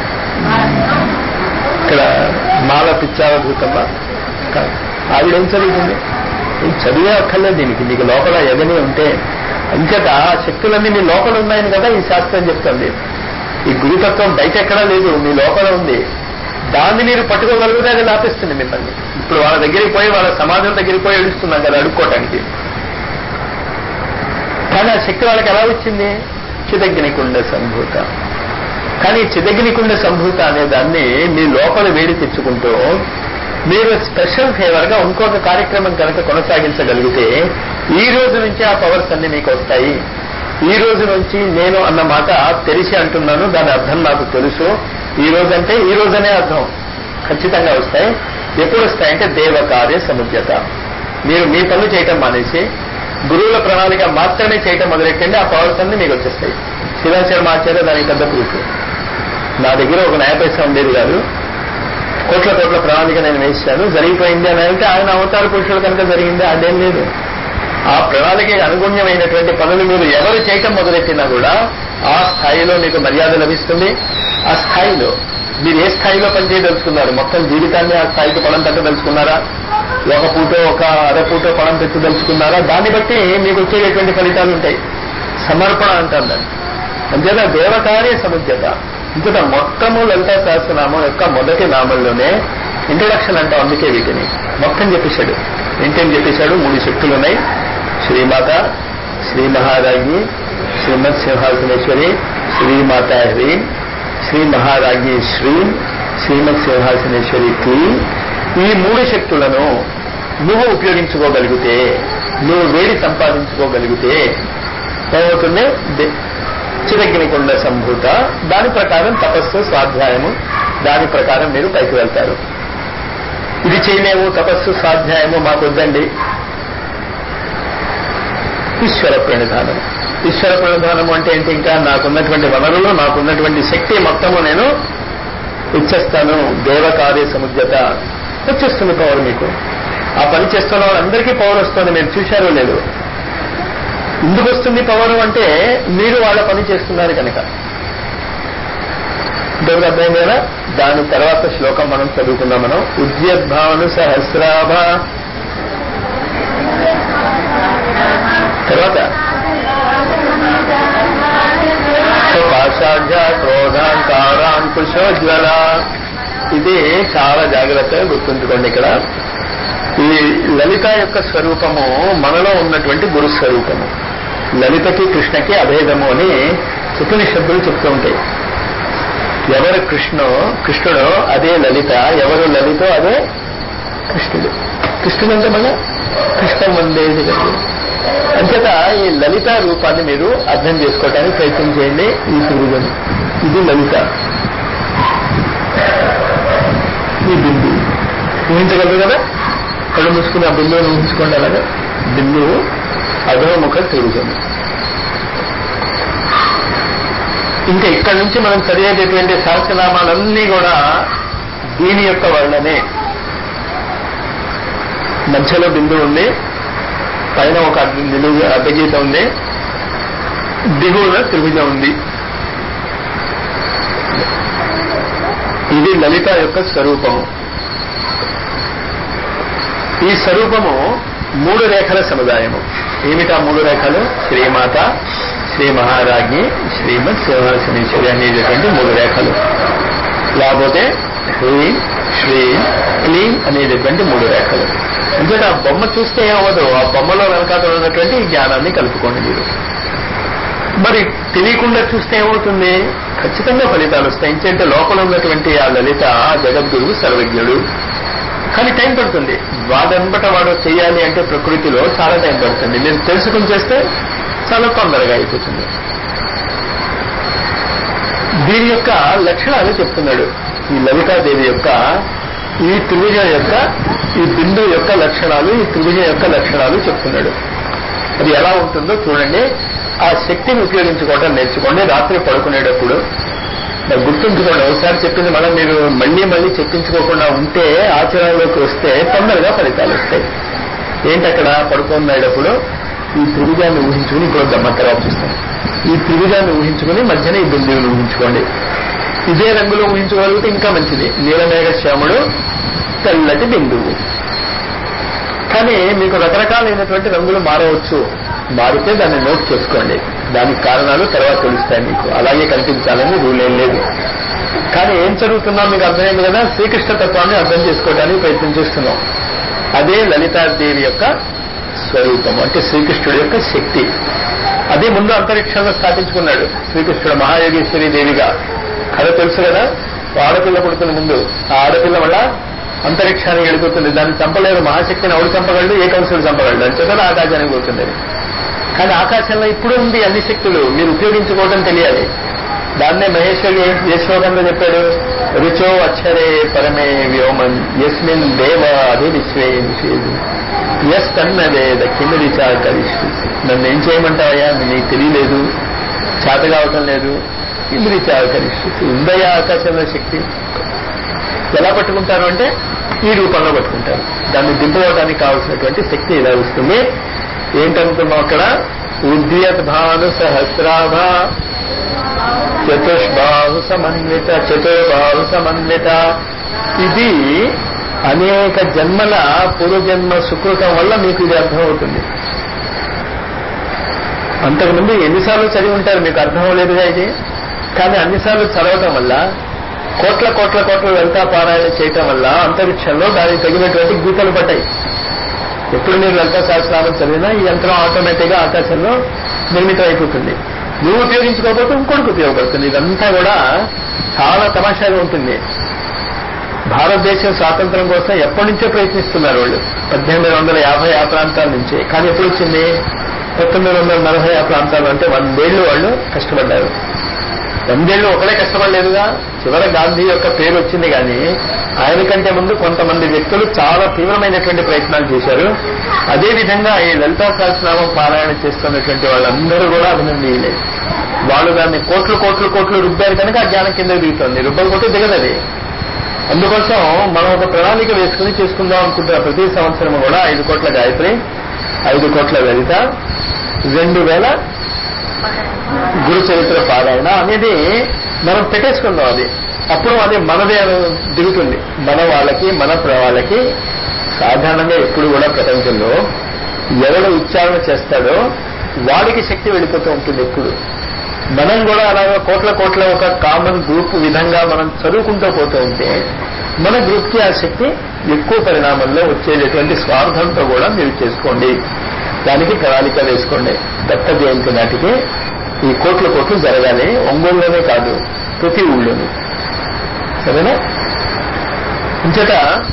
ఇక్కడ మాల పిచ్చావభూతమ్మ కాదు ఆవిడేం చదువుతుంది ఈ చదివే అక్కర్లేదు దీనికి మీకు లోపల ఎదని ఉంటే అంచేత ఆ శక్తులన్నీ మీ లోపల ఉన్నాయని కదా ఈ శాస్త్రం చెప్తుంది ఈ గురుతత్వం బయట ఎక్కడా లేదు మీ లోపల ఉంది దాన్ని మీరు పట్టుకోగలిగితే అది లాపిస్తుంది మిమ్మల్ని ఇప్పుడు వాళ్ళ దగ్గరికి పోయి వాళ్ళ సమాజం దగ్గరికి పోయి ఏడుస్తున్నాం కదా అడుక్కోవటానికి కానీ ఆ శక్తి వాళ్ళకి ఎలా వచ్చింది చిదగ్నికుండ సంభూత కానీ చిదగ్నికుండ సంభూత అనే దాన్ని మీ లోపల వేడి తెచ్చుకుంటూ మీరు స్పెషల్ ఫేవర్ గా ఇంకొక కార్యక్రమం కనుక కొనసాగించగలిగితే ఈ రోజు నుంచి ఆ పవర్స్ అన్ని మీకు వస్తాయి ఈ రోజు నుంచి నేను అన్న మాట తెలిసి అంటున్నాను దాని అర్థం నాకు తెలుసు ఈ రోజు అంటే ఈ రోజనే అర్థం ఖచ్చితంగా వస్తాయి ఎప్పుడు వస్తాయంటే దేవకార్య సముద్యత మీరు మీ పనులు చేయటం మానేసి గురువుల ప్రణాళిక మాత్రమే చేయటం మొదలెట్టండి ఆ పవర్స్ అన్ని మీకు వచ్చేస్తాయి శివాచార్య ఆచార్య దానికి పెద్ద ప్రూఫ్ నా దగ్గర ఒక న్యాయ పైసా ఉండేది కాదు కోట్ల కోట్ల ప్రణాళిక నేను వేశాను జరిగిపోయింది అని అంటే ఆయన అవతార పురుషులు కనుక జరిగింది అదేం లేదు ఆ ప్రణాళిక అనుగుణ్యమైనటువంటి పనులు మీరు ఎవరు చేయటం మొదలెట్టినా కూడా ఆ స్థాయిలో మీకు మర్యాద లభిస్తుంది ఆ స్థాయిలో మీరు ఏ స్థాయిలో పనిచేయదలుచుకున్నారు మొత్తం జీవితాన్ని ఆ స్థాయికి పడం పెట్టదలుచుకున్నారా ఒక పూటో ఒక అర పూటో పడం పెట్టదలుచుకున్నారా దాన్ని బట్టి మీకు వచ్చేటటువంటి ఫలితాలు ఉంటాయి సమర్పణ అంటారు దాన్ని అంతేనా దేవకార్య సముద్యత ఇంతట మొత్తము లలితా సహస్రనామం యొక్క మొదటి నామంలోనే ఇంట్రడక్షన్ అంటాం అందుకే వీటిని మొత్తం చెప్పేశాడు ఏంటని చెప్పేశాడు మూడు శక్తులు ఉన్నాయి శ్రీమాత శ్రీ మహారాజ్ఞి శ్రీమత్ సింహాసనేశ్వరి శ్రీమాత హ్రీం శ్రీ మహారాజ్ఞి శ్రీం శ్రీమత్ సింహాసనేశ్వరి క్లీం ఈ మూడు శక్తులను నువ్వు ఉపయోగించుకోగలిగితే నువ్వు వేడి సంపాదించుకోగలిగితే ఏమవుతుంది దే- చిరగ్నికుండ సంభూత దాని ప్రకారం తపస్సు స్వాధ్యాయము దాని ప్రకారం మీరు పైకి వెళ్తారు ఇది చేయలేము తపస్సు స్వాధ్యాయము మాకు వద్దండి ఈశ్వర ప్రణిధానం ఈశ్వర ప్రణిధానం అంటే ఏంటి ఇంకా నాకున్నటువంటి వనరులు నాకున్నటువంటి శక్తి మొత్తము నేను ఇచ్చేస్తాను దేవకార్య సముద్రత వచ్చేస్తుంది పవర్ మీకు ఆ పని చేస్తున్న వాళ్ళందరికీ పవర్ వస్తుంది మీరు చూశారో లేదు ఎందుకు వస్తుంది పవర్ అంటే మీరు వాళ్ళ పని చేస్తున్నారు కనుక దేవుడు అర్థమైంది కదా దాని తర్వాత శ్లోకం మనం చదువుకుందాం మనం ఉద్యద్భావను సహస్రాభ తర్వాత పాషాఢ్య క్రోధాంకారాంకుశోజ్వల ఇది చాలా జాగ్రత్తగా గుర్తుంచుకోండి ఇక్కడ ఈ లలిత యొక్క స్వరూపము మనలో ఉన్నటువంటి గురు స్వరూపము లలితకి కృష్ణకి అభేదము అని ఉపనిషత్తులు చెప్తూ ఉంటాయి ఎవరు కృష్ణు కృష్ణుడు అదే లలిత ఎవరు లలితో అదే కృష్ణుడు కృష్ణుడు అంటే మన కృష్ణ వందే జగత్తు అంచేత ఈ లలిత రూపాన్ని మీరు అర్థం చేసుకోవడానికి ప్రయత్నం చేయండి ఈ తిరుగుని ఇది లలిత ఈ బిందు ఊహించగలరు కదా కళ్ళు మూసుకుని ఆ బిందువుని ఊహించుకోండి అలాగా బిందువు అధోముఖ తిరుగుతుంది ఇంకా ఇక్కడి నుంచి మనం చదివేటటువంటి సహస్రనామాలన్నీ కూడా దీని యొక్క వర్ణనే మధ్యలో బిందువు ఉంది పైన ఒక నిలువు అడ్డగీత ఉంది దిగువన త్రిభుజం ఉంది ఇది లలిత యొక్క స్వరూపము ఈ స్వరూపము మూడు రేఖల సముదాయము ఏమిటా మూడు రేఖలు శ్రీమాత శ్రీ మహారాజ్ఞి శ్రీమద్ సింహాసనేశ్వరి అనేటటువంటి మూడు రేఖలు లేకపోతే హ్రీం శ్రీం క్లీం అనేటటువంటి మూడు రేఖలు అంటే ఆ బొమ్మ చూస్తే ఏమవ్వదు ఆ బొమ్మలో వెనకాతలు ఉన్నటువంటి ఈ జ్ఞానాన్ని కలుపుకోండి మీరు మరి తెలియకుండా చూస్తే ఏమవుతుంది ఖచ్చితంగా ఫలితాలు వస్తాయి ఇంకంటే లోపల ఉన్నటువంటి ఆ లలిత ఆ జగద్గురువు సర్వజ్ఞుడు కానీ టైం పడుతుంది వాడంబట వాడు చేయాలి అంటే ప్రకృతిలో చాలా టైం పడుతుంది మీరు తెలుసుకుని చేస్తే చాలా తొందరగా అయిపోతుంది దీని యొక్క లక్షణాలు చెప్తున్నాడు ఈ లలితాదేవి యొక్క ఈ త్రిభుజం యొక్క ఈ బిందు యొక్క లక్షణాలు ఈ త్రిభుజం యొక్క లక్షణాలు చెప్తున్నాడు అది ఎలా ఉంటుందో చూడండి ఆ శక్తిని ఉపయోగించుకోవడం నేర్చుకోండి రాత్రి పడుకునేటప్పుడు మరి గుర్తుంచుకోండి ఒకసారి చెప్పింది మనం మీరు మళ్ళీ మళ్ళీ చెప్పించుకోకుండా ఉంటే ఆచరణలోకి వస్తే తొందరగా ఫలితాలు వస్తాయి ఏంటి అక్కడ పడుకునేటప్పుడు ఈ త్రిభుజాన్ని ఊహించుకుని ఇప్పుడు దమ్మ తర్వాత చూస్తాం ఈ త్రిభుజాన్ని ఊహించుకుని మధ్యన ఈ బిందువుని ఊహించుకోండి ఇదే రంగులో ఊహించుకోగలిగితే ఇంకా మంచిది నీలమేఘ శ్యాముడు తెల్లటి బిందువు కానీ మీకు రకరకాలైనటువంటి రంగులు మారవచ్చు మారితే దాన్ని నోట్ చేసుకోండి దానికి కారణాలు తర్వాత తెలుస్తాయి మీకు అలాగే కనిపించాలని రూల్ ఏం లేదు కానీ ఏం చదువుతున్నాం మీకు అర్థమైంది కదా శ్రీకృష్ణ తత్వాన్ని అర్థం చేసుకోవడానికి ప్రయత్నం చేస్తున్నాం అదే లలితాదేవి యొక్క స్వరూపం అంటే శ్రీకృష్ణుడి యొక్క శక్తి అదే ముందు అంతరిక్షంలో స్థాపించుకున్నాడు శ్రీకృష్ణుడు మహాయోగేశ్వరి దేవిగా కథ తెలుసు కదా ఓ ఆడపిల్ల పుడుతున్న ముందు ఆ ఆడపిల్ల వల్ల అంతరిక్షానికి వెళ్ళిపోతుంది దాన్ని చంపలేదు మహాశక్తిని ఎవడు చంపగలడు ఏ కంసుడు చంపగలడు అని చెప్పి ఆకాశానికి పోతుంది అది. కానీ ఆకాశంలో ఇప్పుడు ఉంది అన్ని శక్తులు మీరు ఉపయోగించుకోవడం తెలియాలి దాన్నే మహేశ్వరి ఏ శ్లోకంలో చెప్పాడు రుచో అక్షరే పరమే వ్యోమన్ యస్మిన్ దేవ అధి విశ్వే నిషేధు ఎస్ తన్నవేద కిందది చాకరిష్టి నన్ను ఏం చేయమంటావయ్యా నీకు తెలియలేదు చేత కావటం లేదు కిందది చాకరిష్టి ఉందయ్యా ఆకాశంలో శక్తి ఎలా పట్టుకుంటారు అంటే ఈ రూపంలో పట్టుకుంటారు దాన్ని దింపడానికి కావలసినటువంటి శక్తి ఇలా వస్తుంది ఏంటనుకున్నాం అక్కడ ఉద్యత్ భాను సహస్రాభ చతుష్బాహు సమన్విత చతుర్బాహు సమన్విత ఇది అనేక జన్మల పూర్వజన్మ సుకృతం వల్ల మీకు ఇది అర్థమవుతుంది అంతకుముందు ఎన్నిసార్లు చదివి ఉంటారు మీకు అర్థం అవ్వలేదుగా ఇది కానీ అన్నిసార్లు చదవటం వల్ల కోట్ల కోట్ల కోట్ల లలితా పారాయణ చేయటం వల్ల అంతరిక్షంలో దానికి తగినటువంటి గీతలు పడ్డాయి ఎప్పుడు మీరు లలితా సహస్రామం చదివినా ఈ యంత్రం ఆటోమేటిక్ గా ఆకాశంలో నిర్మితం అయిపోతుంది నువ్వు ఉపయోగించుకోకపోతే ఇంకోటికి ఉపయోగపడుతుంది ఇదంతా కూడా చాలా తమాషాగా ఉంటుంది భారతదేశం స్వాతంత్రం కోసం ఎప్పటి నుంచో ప్రయత్నిస్తున్నారు వాళ్ళు పద్దెనిమిది వందల యాభై ఆ ప్రాంతాల నుంచి కానీ ఎప్పుడు వచ్చింది పంతొమ్మిది వందల నలభై ఆ ప్రాంతాలు అంటే వందేళ్లు వాళ్ళు కష్టపడ్డారు వందేళ్లు ఒకడే కష్టపడలేదుగా చివర గాంధీ యొక్క పేరు వచ్చింది కానీ ఆయన కంటే ముందు కొంతమంది వ్యక్తులు చాలా తీవ్రమైనటువంటి ప్రయత్నాలు చేశారు అదే విధంగా ఈ లలితా సహస్రనామం పారాయణ చేస్తున్నటువంటి వాళ్ళందరూ కూడా అభినందనీయులే వాళ్ళు దాన్ని కోట్లు కోట్లు కోట్లు రుబ్బారు కనుక ఆ జ్ఞానం కింద దిగుతుంది రుబ్బలు కొట్టి దిగదది అందుకోసం మనం ఒక ప్రణాళిక వేసుకుని చేసుకుందాం అనుకుంటున్న ప్రతి సంవత్సరం కూడా ఐదు కోట్ల గాయత్రి ఐదు కోట్ల లలిత రెండు వేల గురు చరిత్ర పారాయణ అనేది మనం పెట్టేసుకుందాం అది అప్పుడు అది మనదే అని దిగుతుంది మన వాళ్ళకి మన ప్ర- వాళ్ళకి సాధారణంగా ఎప్పుడు కూడా ప్రపంచంలో ఎవడు ఉచ్చారణ చేస్తాడో వాడికి శక్తి వెళ్ళిపోతూ ఉంటుంది ఎప్పుడు మనం కూడా అలాగా కోట్ల కోట్ల ఒక కామన్ గ్రూప్ విధంగా మనం చదువుకుంటూ పోతూ ఉంటే మన గ్రూప్ కి ఆ శక్తి ఎక్కువ పరిణామంలో వచ్చేటటువంటి స్వార్థంతో కూడా మీరు చేసుకోండి దానికి ప్రణాళిక వేసుకోండి దత్త జయంతి నాటికి ఈ కోట్ల కోట్లు జరగాలి ఒంగోలులోనే కాదు ప్రతి ఊళ్ళోనూ సరేనా ఇంచట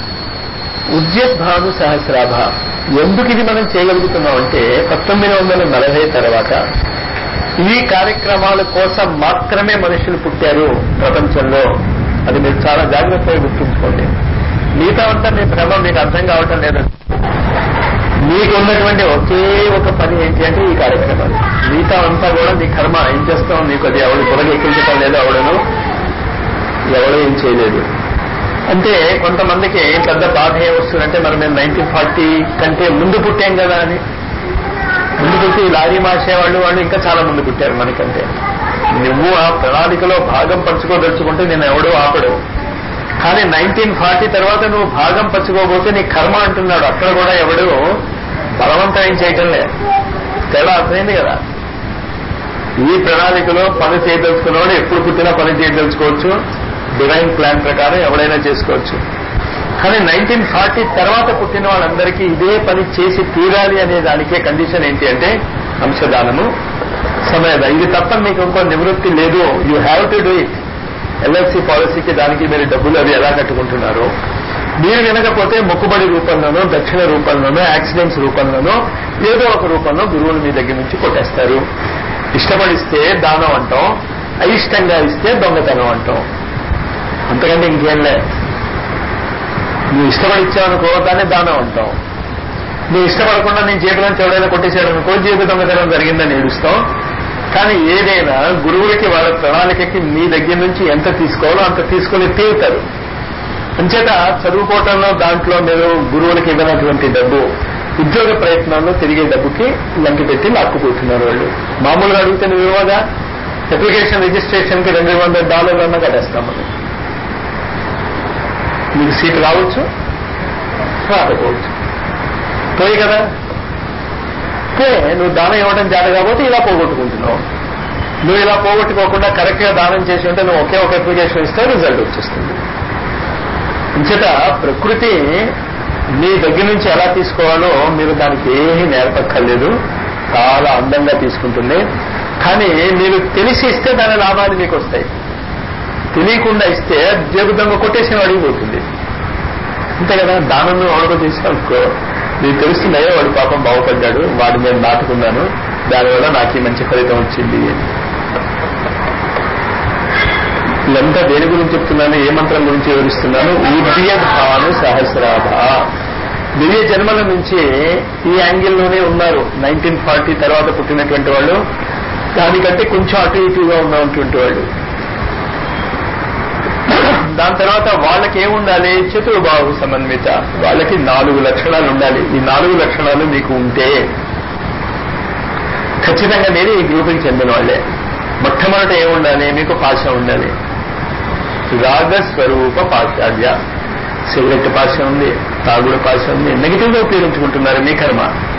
ఉద్యద్భాను సహస్రాభ ఎందుకు ఇది మనం చేయగలుగుతున్నాం అంటే పంతొమ్మిది వందల నలభై తర్వాత ఈ కార్యక్రమాల కోసం మాత్రమే మనుషులు పుట్టారు ప్రపంచంలో అది మీరు చాలా జాగ్రత్తగా గుర్తుంచుకోండి మిగతా అంతా మీ భ్రమ మీకు అర్థం కావటం లేదు మీకు ఉన్నటువంటి ఒకే ఒక పని ఏంటి అంటే ఈ కార్యక్రమాలు మిగతా అంతా కూడా నీ కర్మ ఏం చేస్తాం నీకు అది ఎవడు బుర్రగా ఎక్కించడం లేదు ఎవడను ఎవడో ఏం చేయలేదు అంటే కొంతమందికి పెద్ద బాధ ఏం వస్తుందంటే మనం మేము నైన్టీన్ ఫార్టీ కంటే ముందు పుట్టాం కదా అని ముందు పుట్టి లారీ మార్చే వాళ్ళు వాళ్ళు ఇంకా చాలా ముందు పుట్టారు మనకంటే నువ్వు ఆ ప్రణాళికలో భాగం పంచుకోదలుచుకుంటే నేను ఎవడో ఆపడు కానీ నైన్టీన్ ఫార్టీ తర్వాత నువ్వు భాగం పంచుకోబోతే నీ కర్మ అంటున్నాడు అక్కడ కూడా ఎవడు బలవంతం ఏం చేయటం లేదు తేడా అర్థమైంది కదా ఈ ప్రణాళికలో పని చేయదలుచుకున్నవాడు ఎప్పుడు పుట్టినా పని చేయదలుచుకోవచ్చు డివైన్ ప్లాన్ ప్రకారం ఎవడైనా చేసుకోవచ్చు కానీ నైన్టీన్ ఫార్టీ తర్వాత పుట్టిన వాళ్ళందరికీ ఇదే పని చేసి తీరాలి అనే దానికే కండిషన్ ఏంటి అంటే అంశదానము సమయద ఇది తప్ప మీకు ఇంకో నివృత్తి లేదు you have to do it LIC పాలసీకి దానికి మీరు డబ్బులు అవి ఎలా కట్టుకుంటున్నారు మీరు వినకపోతే మొక్కుబడి రూపంలోనో దక్షిణ రూపంలోనో యాక్సిడెంట్స్ రూపంలోనో ఏదో ఒక రూపంలో గురువులు మీ దగ్గర నుంచి కొట్టేస్తారు ఇష్టపడిస్తే దానం అంటాం అయిష్టంగా ఇస్తే దొంగతనం అంటాం అంతకంటే ఇంకేం లే నువ్వు ఇష్టపడి ఇచ్చావనుకో దాన్ని దానం అంటాం నువ్వు ఇష్టపడకుండా నేను జేబులను ఎవడైనా కొట్టేశాడు అనుకో జేబు దొంగతనం జరిగిందని ఏడుస్తాం కానీ ఏదైనా గురువులకి వాళ్ళ ప్రణాళికకి మీ దగ్గర నుంచి ఎంత తీసుకోవాలో అంత తీసుకొని తీరుతారు అంచేత చదువుకోవటంలో దాంట్లో మీరు గురువులకి ఇవ్వనటువంటి డబ్బు ఉద్యోగ ప్రయత్నాల్లో తిరిగే డబ్బుకి లంకి పెట్టి లాక్కుపోతున్నారు వాళ్ళు మామూలుగా అడిగితే నువ్వు ఇవ్వగా అప్లికేషన్ రిజిస్ట్రేషన్ కి రెండు వందల డాలర్లన్నా కట్టేస్తాం మనం మీకు సీట్ రావచ్చు రాకపోవచ్చు పోయి కదా పే నువ్వు దానం ఇవ్వడం జాత కాబట్టి ఇలా పోగొట్టుకుంటున్నావు నువ్వు ఇలా పోగొట్టుకోకుండా కరెక్ట్ గా దానం చేసి ఉంటే నువ్వు ఒకే ఒక అప్లికేషన్ ఇస్తే రిజల్ట్ వచ్చేస్తుంది ఇంచేత ప్రకృతి మీ దగ్గర నుంచి ఎలా తీసుకోవాలో మీరు దానికి ఏమీ నేర్పక్కర్లేదు చాలా అందంగా తీసుకుంటుంది కానీ మీరు తెలిసి ఇస్తే దాని లాభాలు మీకు వస్తాయి తెలియకుండా ఇస్తే జేబు దొంగ కొట్టేసిన అడిగిపోతుంది అంతే కదా దానం అవడకం చేసానుకో నీకు తెలుస్తున్నాయో వాడు పాపం బాగుపడ్డాడు వాడు నేను నాటుకున్నాను దానివల్ల నాకు ఈ మంచి ఫలితం వచ్చింది ఇదంతా దేని గురించి చెప్తున్నాను ఏ మంత్రం గురించి వివరిస్తున్నాను ఉద్యద్భాను సహస్రాభ దివ్య జన్మల నుంచి ఈ యాంగిల్లోనే ఉన్నారు నైన్టీన్ ఫార్టీ తర్వాత పుట్టినటువంటి వాళ్ళు దానికంటే కొంచెం అటు ఇటుగా ఉన్నటువంటి వాళ్ళు దాని తర్వాత వాళ్ళకి ఏముండాలి చతుర్బాహు సమన్విత వాళ్ళకి నాలుగు లక్షణాలు ఉండాలి ఈ నాలుగు లక్షణాలు మీకు ఉంటే ఖచ్చితంగా మీరు ఈ గ్రూప్కి చెందిన వాళ్ళే మొట్టమొదట ఏముండాలి మీకు పాశ ఉండాలి రాగస్వరూప పాశాద్య సిగరెట్ పాశ ఉంది తాగుడు పాశ ఉంది నెగిటివ్ గా ఉపయోగించుకుంటున్నారు మీ కర్మ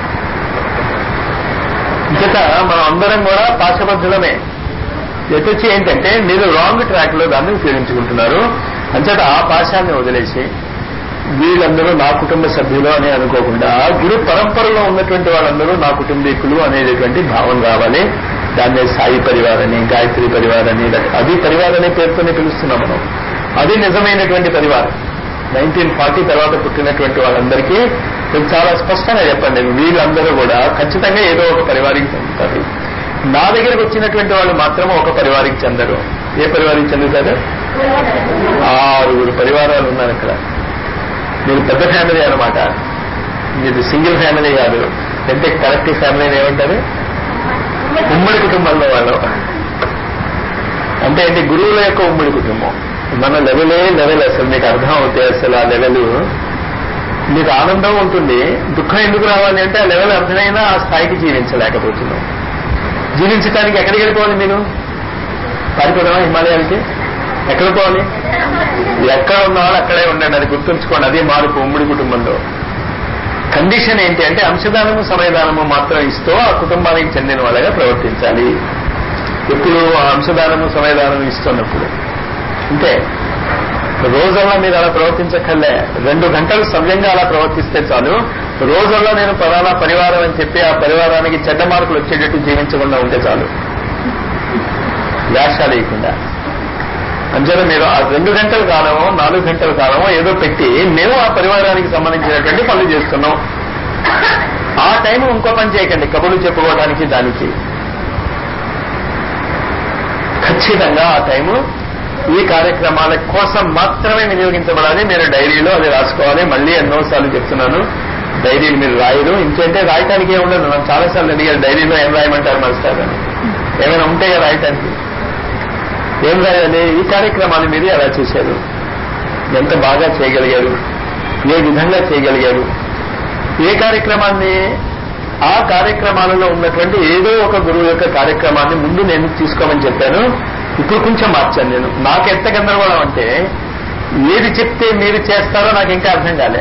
ఇంకట మనం అందరం కూడా పాశబద్ధులమే ఎటొచ్చి ఏంటంటే మీరు రాంగ్ ట్రాక్ లో దాన్ని ఉపయోగించుకుంటున్నారు అంచేత ఆ పాశాన్ని వదిలేసి వీళ్ళందరూ నా కుటుంబ సభ్యులు అని అనుకోకుండా గురు పరంపరలో ఉన్నటువంటి వాళ్ళందరూ నా కుటుంబీకులు అనేటటువంటి భావం రావాలి దాన్నే సాయి పరివారని గాయత్రి పరివారని అది పరివార్ అనే పేరుతోనే పిలుస్తున్నాం మనం అది నిజమైనటువంటి పరివారం నైన్టీన్ ఫార్టీ తర్వాత పుట్టినటువంటి వాళ్ళందరికీ మీరు చాలా స్పష్టంగా చెప్పండి వీళ్ళందరూ కూడా ఖచ్చితంగా ఏదో ఒక పరివారికి చెందుతారు నా దగ్గరికి వచ్చినటువంటి వాళ్ళు మాత్రం ఒక పరివారికి చెందరు ఏ పరివారికి చెందుతారు ఆరుగురు పరివారాలు ఉన్నారు ఇక్కడ మీరు పెద్ద ఫ్యామిలీ అనమాట మీది సింగిల్ ఫ్యామిలీ కాదు అంటే కలెక్టివ్ ఫ్యామిలీని ఏమంటారు ఉమ్మడి కుటుంబంలో వాళ్ళు అంటే ఏంటి గురువుల యొక్క ఉమ్మడి కుటుంబం మన లెవెలే లెవెల్ అసలు మీకు అర్థం అవుతాయి అసలు ఆ లెవెల్ మీకు ఆనందం ఉంటుంది దుఃఖం ఎందుకు రావాలి అంటే ఆ లెవెల్ అర్థమైనా ఆ స్థాయికి జీవించలేకపోతున్నాం జీవించడానికి ఎక్కడికి వెళ్ళిపోవాలి మీరు పారిపోదామా హిమాలయాలకి ఎక్కడ పోవాలి ఎక్కడ ఉన్నవాళ్ళు అక్కడే ఉండండి అది గుర్తుంచుకోండి అదే మార్పు ఉమ్మడి కుటుంబంలో కండిషన్ ఏంటి అంటే అంశదానము సమయదానము మాత్రం ఇస్తూ ఆ కుటుంబానికి చెందిన వాళ్ళగా ప్రవర్తించాలి ఎప్పుడు ఆ అంశదానము సమయదానము ఇస్తున్నప్పుడు అంతే రోజల్లా మీరు అలా ప్రవర్తించక్కర్లే రెండు గంటలు సవ్యంగా అలా ప్రవర్తిస్తే చాలు రోజల్లా నేను పలానా పరివారం అని చెప్పి ఆ పరివారానికి చెడ్డ మార్కులు వచ్చేటట్టు జీవించకుండా ఉంటే చాలు వ్యాస లేకుండా అంచేత మీరు ఆ రెండు గంటల కాలమో నాలుగు గంటల కాలమో ఏదో పెట్టి మేము ఆ పరివారానికి సంబంధించినటువంటి పనులు చేస్తున్నాం ఆ టైం ఇంకో పని చేయకండి కబుర్లు చెప్పుకోవడానికి దానికి ఖచ్చితంగా ఆ టైము ఈ కార్యక్రమాల కోసం మాత్రమే వినియోగించబడాలి మీరు డైరీలో అది రాసుకోవాలి మళ్ళీ ఎన్నోసార్లు చెప్తున్నాను డైరీలు మీరు రాయరు ఇంకేంటే రాయటానికి ఏమి ఉండదు నాకు చాలాసార్లు అడిగారు డైరీలో ఏం రాయమంటారు మాస్టర్ అని ఏమైనా ఉంటే కదా రాయటానికి ఏం రాయాలి ఈ కార్యక్రమాలు మీరు ఎలా చేశారు ఎంత బాగా చేయగలిగారు ఏ విధంగా చేయగలిగారు ఏ కార్యక్రమాన్ని ఆ కార్యక్రమాలలో ఉన్నటువంటి ఏదో ఒక గురువు యొక్క కార్యక్రమాన్ని ముందు నేను తీసుకోమని చెప్పాను ఇప్పుడు కొంచెం మార్చాను నేను నాకు ఎంత గందరగోళం అంటే ఏది చెప్తే మీరు చేస్తారో నాకు ఇంకా అర్థం కాలే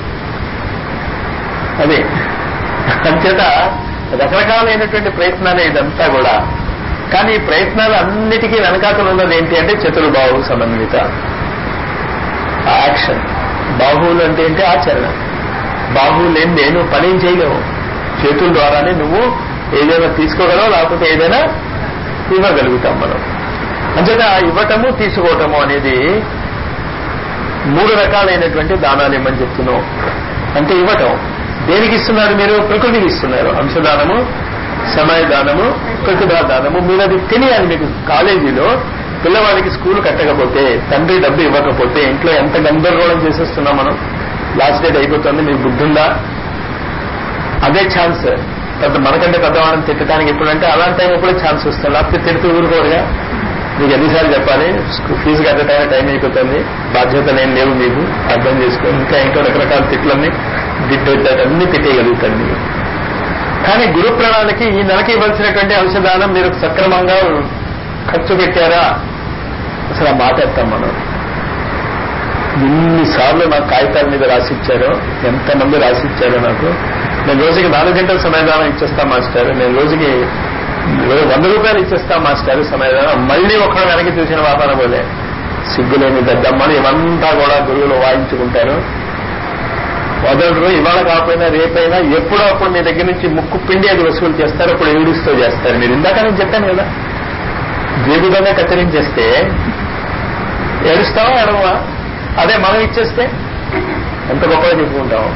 అదే అంచేత రకరకాలైనటువంటి ప్రయత్నాలే ఇదంతా కూడా కానీ ఈ ప్రయత్నాలు అన్నిటికీ వెనకాతలు ఉన్నది ఏంటి అంటే చతుర్బాహు సమన్విత యాక్షన్ బాహువులు అంటే ఏంటి ఆచరణ బాహువు లేని నేను పని ఏం చేయలేవు చేతుల ద్వారానే నువ్వు ఏదైనా తీసుకోగలవు లేకపోతే ఏదైనా ఇవ్వగలుగుతాం మనం అంచేత ఇవ్వటము తీసుకోవటము అనేది మూడు రకాలైనటువంటి దానాలు ఇమ్మని చెప్తున్నాం అంటే ఇవ్వటం దేనికి ఇస్తున్నారు మీరు ప్రకృతికి ఇస్తున్నారు అంశదానము సమయ దానము ప్రతిభా దానము మీరు అది తెలియాలి మీకు కాలేజీలో పిల్లవాడికి స్కూల్ కట్టకపోతే తండ్రి డబ్బు ఇవ్వకపోతే ఇంట్లో ఎంత గందరగోళం చేసేస్తున్నాం మనం లాస్ట్ డేట్ అయిపోతుంది మీకు బుద్ధుందా అదే ఛాన్స్ పెద్ద మనకంటే పెద్దవాళ్ళని తిట్టడానికి ఎప్పుడంటే అలాంటి టైం ఎప్పుడే ఛాన్స్ వస్తుంది లేకపోతే తిడుతూ ఊరుకోరుగా మీకు ఎన్నిసార్లు చెప్పాలి ఫీజు కట్టడానికి టైం అయిపోతుంది బాధ్యతలు ఏం లేవు మీకు అర్థం చేసుకొని ఇంకా ఇంకా రకరకాల తిట్లన్నీ అన్ని తిట్టేయగలుగుతాను మీరు కానీ గురు ప్రణాళికి ఈ నెలకి ఇవ్వాల్సినటువంటి ఔషధానం మీరు సక్రమంగా ఖర్చు పెట్టారా అసలు ఆ మాట ఎత్తాం మనం ఎన్నిసార్లు నాకు కాగితాల మీద రాసిచ్చారో ఎంతమంది రాసిచ్చారో నాకు నేను రోజుకి నాలుగు గంటల సమయదానం ఇచ్చేస్తా మాస్టర్ నేను రోజుకి వంద రూపాయలు ఇచ్చేస్తా మాస్టర్ సమయదానం మళ్ళీ ఒక్కడు వెనక్కి చూసిన వాతాన పోలే సిగ్గులేని పెద్దమ్మని ఇవంతా కూడా గురువులు వాయించుకుంటారు వదలరు ఇవాళ కాకపోయినా రేపైనా ఎప్పుడో అప్పుడు మీ దగ్గర నుంచి ముక్కు పిండి అది వసూలు చేస్తారు అప్పుడు ఏడుస్తూ చేస్తారు మీరు ఇందాక నేను చెప్పాను కదా జేబులోనే కత్తిరించేస్తే ఏడుస్తావా ఎడవా అదే మనం ఇచ్చేస్తే ఎంత గొప్పగా చెప్పుకుంటాం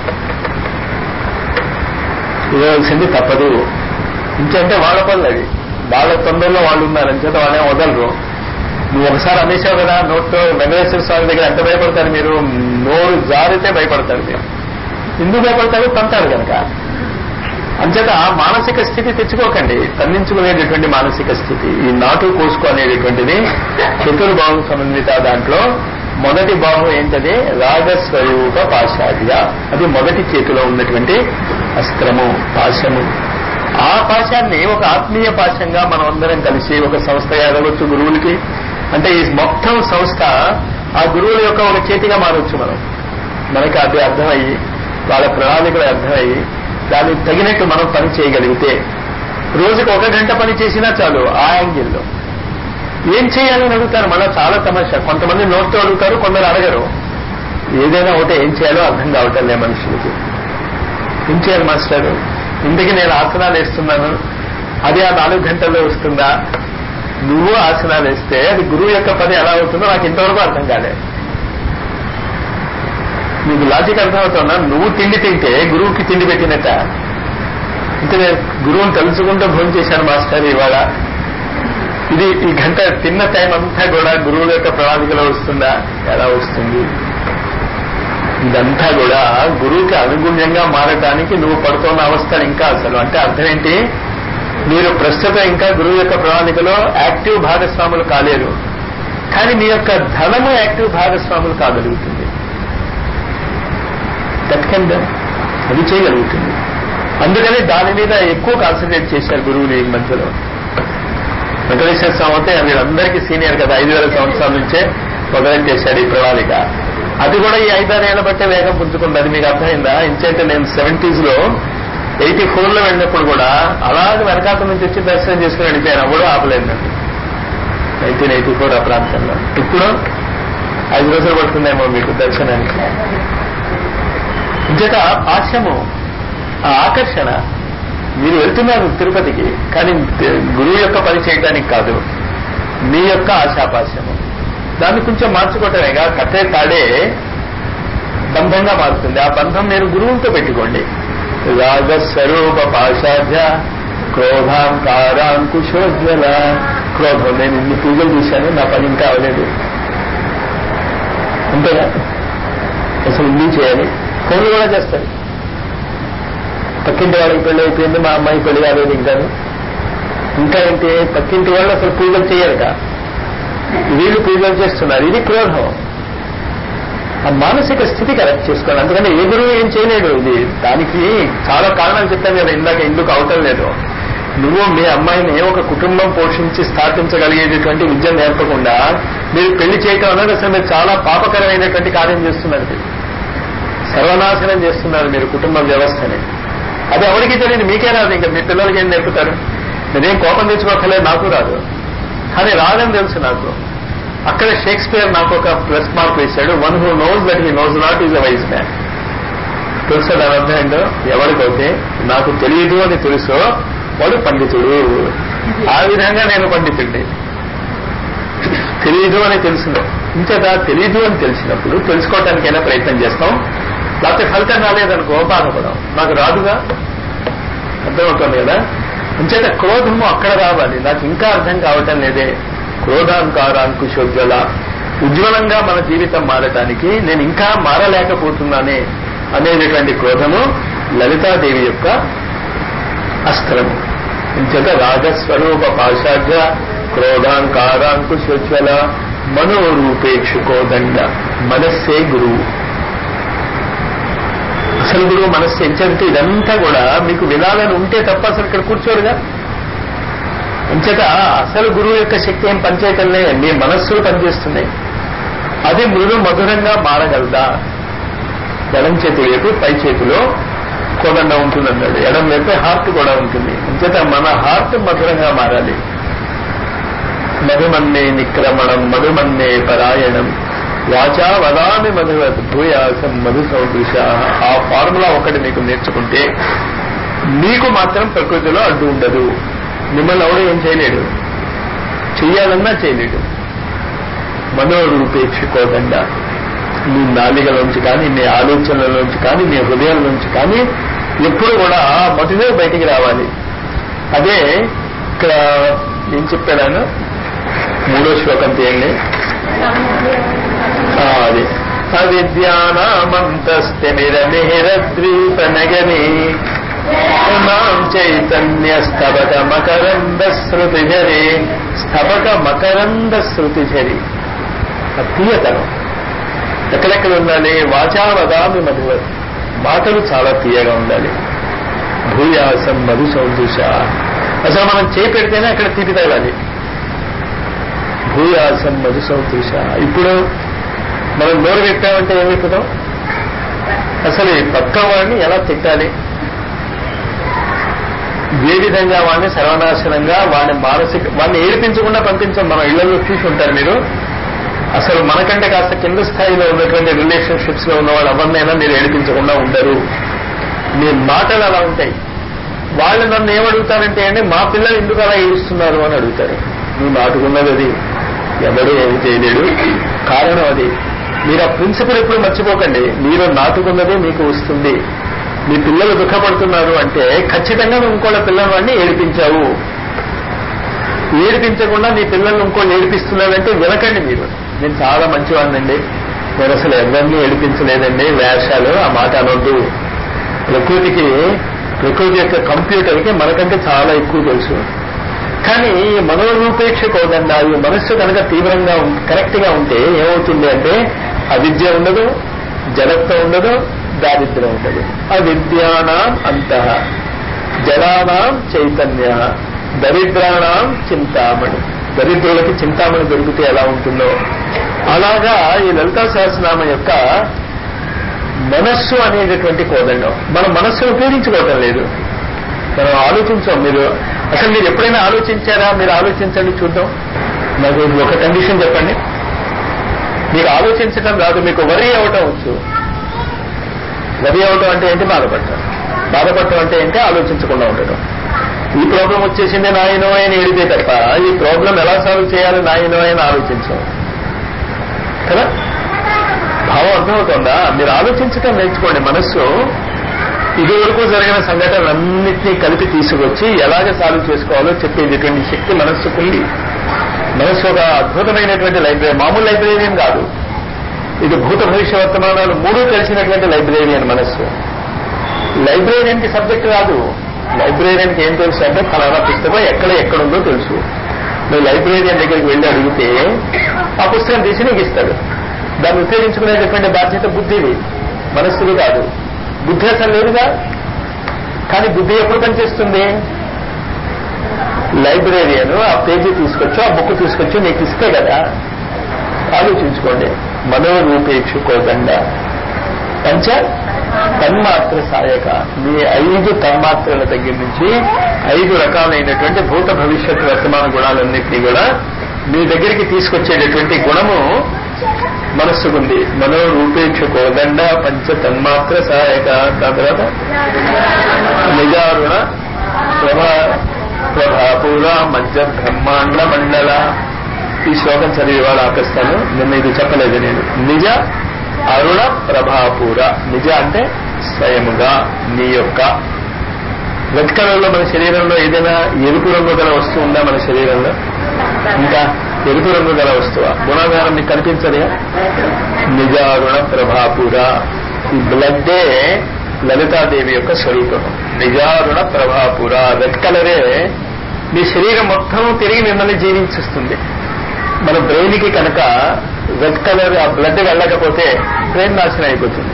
ఇవ్వాల్సింది తప్పదు ఇంకంటే వాళ్ళ పనులు అవి వాళ్ళ తొందరలో వాళ్ళు ఉన్నారు అంచేత వాళ్ళే వదలరు నువ్వు ఒకసారి అమ్మేశావు కదా నోట్తో వెంకటేశ్వర స్వామి దగ్గర ఎంత భయపడతారు మీరు నోరు జారితే భయపడతారు మీరు ఎందుకు భయపడతారు తంతారు కనుక అంచేత మానసిక స్థితి తెచ్చుకోకండి తందించుకునేటటువంటి మానసిక స్థితి ఈ నాటు కోసుకో అనేటటువంటిది చతుర్బాహు సమన్విత దాంట్లో మొదటి బాహు ఏంటది రాగస్వరూప పాశాఢ్య అది మొదటి చేతిలో ఉన్నటువంటి అస్త్రము పాశము ఆ పాశాన్ని ఒక ఆత్మీయ పాశంగా మనం అందరం కలిసి ఒక సంస్థ ఎదగొచ్చు గురువులకి అంటే ఈ మొత్తం సంస్థ ఆ గురువుల యొక్క ఒక చేతిగా మారొచ్చు మనం మనకి అది అర్థమయ్యి వాళ్ళ ప్రణాళికలు అర్థమయ్యి దానికి తగినట్టు మనం పని చేయగలిగితే రోజుకి ఒక గంట పని చేసినా చాలు ఆ యాంగిల్లో ఏం చేయాలని అడుగుతారు మళ్ళీ చాలా సమస్య కొంతమంది నోట్తో అడుగుతారు కొందరు అడగరు ఏదైనా ఒకటే ఏం చేయాలో అర్థం కావటం లే మనుషులకి ఏం చేయాలి మాస్టర్ ఇందుకే నేను ఆసనాలు వేస్తున్నాను అది ఆ నాలుగు గంటల్లో వస్తుందా నువ్వు ఆసనాలు వేస్తే అది గురువు యొక్క పని ఎలా అవుతుందో నాకు ఇంతవరకు అర్థం కాలే నీకు లాజిక్ అర్థమవుతున్నా నువ్వు తిండి తింటే గురువుకి తిండి పెట్టినట్ట అంటే నేను గురువుని తలుచుకుంటూ భోజనం చేశాను మాస్టర్ ఇవాళ ఇది ఈ గంట తిన్న టైం అంతా కూడా గురువుల యొక్క ప్రణాళికలో వస్తుందా ఎలా వస్తుంది ఇదంతా కూడా గురువుకి అనుగుణ్యంగా మారడానికి నువ్వు పడుతున్న అవస్థ ఇంకా అసలు అంటే అర్థం ఏంటి మీరు ప్రస్తుతం ఇంకా గురువు యొక్క ప్రణాళికలో యాక్టివ్ భాగస్వాములు కాలేరు కానీ మీ యొక్క ధనము యాక్టివ్ భాగస్వాములు కాగలుగుతుంది దట్ కెన్ డన్ అది చేయగలుగుతుంది అందుకని దాని మీద ఎక్కువ కాన్సన్ట్రేట్ చేశారు గురువులు ఈ మధ్యలో వెంకటేశ్వర స్వామి అయితే వీళ్ళందరికీ సీనియర్ కదా ఐదు వేల సంవత్సరాల నుంచే మొదలు చేశాడు ఈ ప్రణాళిక అది కూడా ఈ ఐదారేళ్ల బట్టే వేగం పుంజుకుంది అది మీకు అర్థమైందా ఇంచేతే నేను సెవెంటీస్ లో ఎయిటీ ఫోర్ లో వెళ్ళినప్పుడు కూడా అలాగే వెనకాత నుంచి వచ్చి దర్శనం చేసుకుని వెళ్ళిపోయాను అప్పుడు ఆపలేదు నన్ను నైన్టీన్ ఎయిటీ ఫోర్ ఆ ప్రాంతంలో ఇప్పుడు ఐదు రోజులు పడుతుందేమో మీకు దర్శనానికి ఇంచేత ఆశము ఆ ఆకర్షణ మీరు వెళ్తున్నారు తిరుపతికి కానీ గురువు యొక్క పని చేయడానికి కాదు మీ యొక్క ఆశాపాశము దాన్ని కొంచెం మార్చుకోవటమేగా కట్టే తాడే బంధంగా మారుతుంది ఆ బంధం మీరు గురువులతో పెట్టుకోండి రాగస్వరూప పాశాధ్య క్రోధాంకారాంకుశోజ్వల క్రోధం నేను ఇన్ని పూజలు చేశాను నా పని ఇంకా అవలేదు అంతేగా అసలు ఇన్ని చేయాలి ఫోన్లు కూడా చేస్తారు పక్కింటి వాళ్ళకి పెళ్లి అయిపోయింది మా అమ్మాయి పెళ్లి కాలేదు ఇంకా ఇంకా ఏంటి పక్కింటి వాళ్ళు అసలు పూజలు చేయరుగా వీళ్ళు పూజలు చేస్తున్నారు ఇది క్రోధం ఆ మానసిక స్థితి కరెక్ట్ చేసుకోవాలి అందుకని ఏ గురువు ఏం చేయలేడు ఇది దానికి చాలా కారణాలు చెప్పాను కదా ఇందాక ఎందుకు అవటం లేదు నువ్వు మీ అమ్మాయిని ఒక కుటుంబం పోషించి స్థాపించగలిగేటటువంటి విద్య నేర్పకుండా మీరు పెళ్లి చేయటం అన్నది అసలు మీరు చాలా పాపకరమైనటువంటి కార్యం చేస్తున్నారు మీరు సర్వనాశనం చేస్తున్నారు మీరు కుటుంబ వ్యవస్థని అది ఎవరికి తెలియదు మీకే రాదు ఇంకా మీ పిల్లలకి ఏం నేర్పుతారు నేనేం కోపం తెచ్చుకోకలేదు నాకు రాదు కానీ రాదని తెలుసు నాకు అక్కడ షేక్స్పియర్ నాకు ఒక ప్లస్ మార్క్ వేశాడు one who knows that he knows not is a wise man తెలుసా దాని అర్థం ఏంటో ఎవరికైతే నాకు తెలియదు అని తెలుసో వాడు పండితుడు ఆ విధంగా నేను పండితుడిని తెలియదు అని తెలిసిన ఇంతగా తెలియదు అని తెలిసినప్పుడు తెలుసుకోవటానికైనా ప్రయత్నం చేస్తాం లేకపోతే ఫలితం రాలేదనుకో బాధపడం నాకు రాదుగా అర్థమవుతుంది కదా ఇంచేత క్రోధము అక్కడ రావాలి నాకు ఇంకా అర్థం కావటం లేదే క్రోధాంకారాంకుశోజ్వల ఉజ్వలంగా మన జీవితం మారటానికి నేను ఇంకా మారలేకపోతున్నానే అనేటటువంటి క్రోధము లలితాదేవి యొక్క అస్త్రము ఇంచేత రాగస్వరూప పాశాఢ్య క్రోధాంకారాంకుశోజ్వల మనోరూపేక్షుకోదండ మనస్సే గురువు అసలు గురువు మనస్సు ఎంచంటే ఇదంతా కూడా మీకు వినాలని ఉంటే తప్ప అసలు ఇక్కడ కూర్చోరుగా అంచేత అసలు గురువు యొక్క శక్తి ఏం పనిచేయటంలే మీ మనస్సులు పనిచేస్తున్నాయి అది మృదు మధురంగా మారగలదా ఎడం చేతి వైపు పై చేతిలో కోదండ ఉంటుందన్నాడు ఎడం వైపు హార్ట్ కూడా ఉంటుంది అంచేత మన హార్ట్ మధురంగా మారాలి మధుమన్నే నిక్రమణం మధుమన్నే పరాయణం వాచా వదామి మధువత్ భూయాసం మధు సౌదృశ ఆ ఫార్ములా ఒకటి మీకు నేర్చుకుంటే మీకు మాత్రం ప్రకృతిలో అడ్డు ఉండదు మిమ్మల్ని ఎవడో ఏం చేయలేడు చెయ్యాలన్నా చేయలేడు మనోరూపేక్షకోదండా మీ నాలికలోంచి కానీ మీ ఆలోచనలలోంచి కానీ మీ హృదయంలోంచి కానీ ఎప్పుడు కూడా మధువే బయటికి రావాలి అదే ఇక్కడ ఏం చెప్పాడాను మూడో శ్లోకం తీయండి అది అవిద్యానామంతస్తిమిరమిహిరద్వీపనగరీ మాం చైతన్య స్తబక మకరంద శృతిఝరి స్తబక మకరంద శృతిఝరి తీయతనం ఎక్కడెక్కడ ఉండాలి వాచా వదామి మధువ మాటలు చాలా తీయగా ఉండాలి భూయాసం మధు సౌదృశ అసలు మనం చేయి పెడితేనే అక్కడ తీపి తగలాలి భూయాసం మధు సౌదృశ ఇప్పుడు మనం నోరు పెట్టామంటే ఏం చెప్పుదాం అసలు ఈ పక్క వాడిని ఎలా తిట్టాలి ఏ విధంగా వాడిని సర్వనాశనంగా వాడిని మానసిక వాడిని ఏడిపించకుండా పంపించాం మనం ఇళ్లలో చూసి ఉంటారు మీరు అసలు మనకంటే కాస్త కింద స్థాయిలో ఉన్నటువంటి రిలేషన్షిప్స్ లో ఉన్న వాళ్ళు ఎవరినైనా మీరు ఏడిపించకుండా ఉండరు మీ మాటలు అలా ఉంటాయి వాళ్ళు నన్ను ఏమడుగుతారంటే అండి మా పిల్లలు ఎందుకు అలా ఏడుస్తున్నారు అని అడుగుతారు నువ్వు నాటుకున్నది అది ఎవడు ఏమి చేయలేడు కారణం అది మీరు ఆ ప్రిన్సిపల్ ఎప్పుడు మర్చిపోకండి మీరు నాటుకున్నదే మీకు వస్తుంది మీ పిల్లలు దుఃఖపడుతున్నారు అంటే ఖచ్చితంగా నువ్వు ఇంకోళ్ళ పిల్లల వాడిని ఏడిపించావు ఏడిపించకుండా నీ పిల్లల్ని ఇంకోళ్ళు ఏడిపిస్తున్నారంటే వినకండి మీరు నేను చాలా మంచివాడినండి నేను అసలు ఎవరిని ఏడిపించలేదండి వేషాలు ఆ మాట అనొద్దు ప్రకృతికి ప్రకృతి యొక్క కంప్యూటర్కి మనకంటే చాలా ఎక్కువ తెలుసు కానీ ఈ మనోరూపేక్ష కోదండ ఈ మనస్సు కనుక తీవ్రంగా కరెక్ట్ గా ఉంటే ఏమవుతుంది అంటే అవిద్య ఉండదు జలత్వం ఉండదు దారిద్ర్యం ఉండదు అవిద్యానాం అంత జలానాం చైతన్య దరిద్రాణం చింతామణి దరిద్రులకి చింతామణి దొరికితే ఎలా ఉంటుందో అలాగా ఈ లలితా సహస్రనామం యొక్క మనస్సు అనేటటువంటి కోదండం మన మనస్సును ఉపయోగించుకోవటం లేదు మనం ఆలోచించాం మీరు అసలు మీరు ఎప్పుడైనా ఆలోచించారా మీరు ఆలోచించండి చూద్దాం నాకు ఒక కండిషన్ చెప్పండి మీకు ఆలోచించడం రాదు మీకు వరి అవ్వటం వచ్చు వరి అవ్వటం అంటే ఏంటి బాధపడటం బాధపడటం అంటే ఏంటి ఆలోచించకుండా ఉండటం ఈ ప్రాబ్లం వచ్చేసింది నాయనో అని ఏడితే తప్ప ఈ ప్రాబ్లం ఎలా సాల్వ్ చేయాలి నాయనో అని ఆలోచించాం కదా భావం అర్థమవుతుందా మీరు ఆలోచించటం నేర్చుకోండి మనస్సు ఇది వరకు జరిగిన సంఘటనలన్నింటినీ కలిపి తీసుకొచ్చి ఎలాగ సాల్వ్ చేసుకోవాలో చెప్పేటటువంటి శక్తి మనస్సుకుంది మనస్సు ఒక అద్భుతమైనటువంటి లైబ్రరీ మామూలు లైబ్రరీని కాదు ఇది భూత భవిష్య వర్తమానాలు మూడు తెలిసినటువంటి లైబ్రరీని మనస్సు లైబ్రరీకి సబ్జెక్ట్ కాదు లైబ్రరీకి ఏం తెలుసు అంటే ఫలానా పుస్తకం ఎక్కడ ఎక్కడుందో తెలుసు నువ్వు లైబ్రరీయన్ దగ్గరికి వెళ్ళి అడిగితే ఆ పుస్తకం తీసి నీకు ఇస్తాడు దాన్ని ఉపయోగించుకునేటటువంటి బాధ్యత బుద్ధిది మనస్సుది కాదు బుద్ధి అసలు లేదుగా కానీ బుద్ధి ఎప్పుడు పనిచేస్తుంది లైబ్రరీయన్ ఆ పేజీ తీసుకొచ్చు ఆ బుక్ తీసుకొచ్చి నీకు ఇస్తే కదా ఆలోచించుకోండి మనోరూపేక్షుకోకుండా పంచ తన్మాత్ర సాయక మీ ఐదు తన్మాత్రల దగ్గర నుంచి ఐదు రకాలైనటువంటి భూత భవిష్యత్ వర్తమాన గుణాలన్నింటినీ కూడా మీ దగ్గరికి తీసుకొచ్చేటటువంటి గుణము మనస్సుకుంది మనోరూపేక్ష కోదండ పంచ తన్మాత్ర సహాయక దాని తర్వాత నిజారుణ ప్రభా ప్రభాపూర మధ్య బ్రహ్మాండ మండల ఈ శ్లోకం చదివి వాళ్ళు ఆపిస్తాను నిన్న ఇది చెప్పలేదు నేను నిజ అరుణ ప్రభాపూర నిజ అంటే స్వయముగా నీ యొక్క రెడ్ కలర్ లో మన శరీరంలో ఏదైనా ఎరుపు రంగు గల వస్తువు ఉందా మన శరీరంలో ఇంకా ఎరుపు రంగు గల వస్తువా గుణాధారం నీకు కనిపించదే నిజారుణ ప్రభాపూర ఈ బ్లడ్డే లలితాదేవి యొక్క స్వరూపం నిజారుణ ప్రభాపూర రెడ్ కలరే మీ శరీరం మొత్తం తిరిగి మిమ్మల్ని జీవించిస్తుంది మన బ్రెయిన్ కి కనుక రెడ్ కలర్ ఆ బ్లడ్ వెళ్ళకపోతే బ్రెయిన్ నాశనం అయిపోతుంది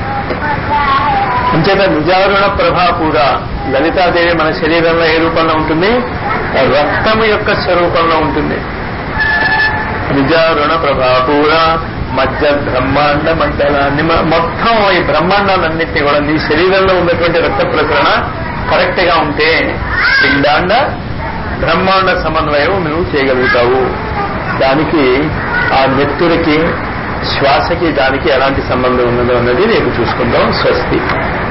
అంచేత నిజారుణ ప్రభాపూర లలితాదేవి మన శరీరంలో ఏ రూపంలో ఉంటుంది రక్తము యొక్క స్వరూపంలో ఉంటుంది నిజారుణ ప్రభాపూర మధ్య బ్రహ్మాండ మండలాన్ని మొత్తం ఈ బ్రహ్మాండాలన్నింటినీ కూడా నీ శరీరంలో ఉన్నటువంటి రక్త ప్రసరణ కరెక్ట్ గా ఉంటే పిండాండ బ్రహ్మాండ సమన్వయం నువ్వు చేయగలుగుతావు దానికి ఆ నెత్తుడికి శ్వాసకి దానికి ఎలాంటి సంబంధం ఉన్నదో అన్నది రేపు చూసుకుందాం స్వస్తి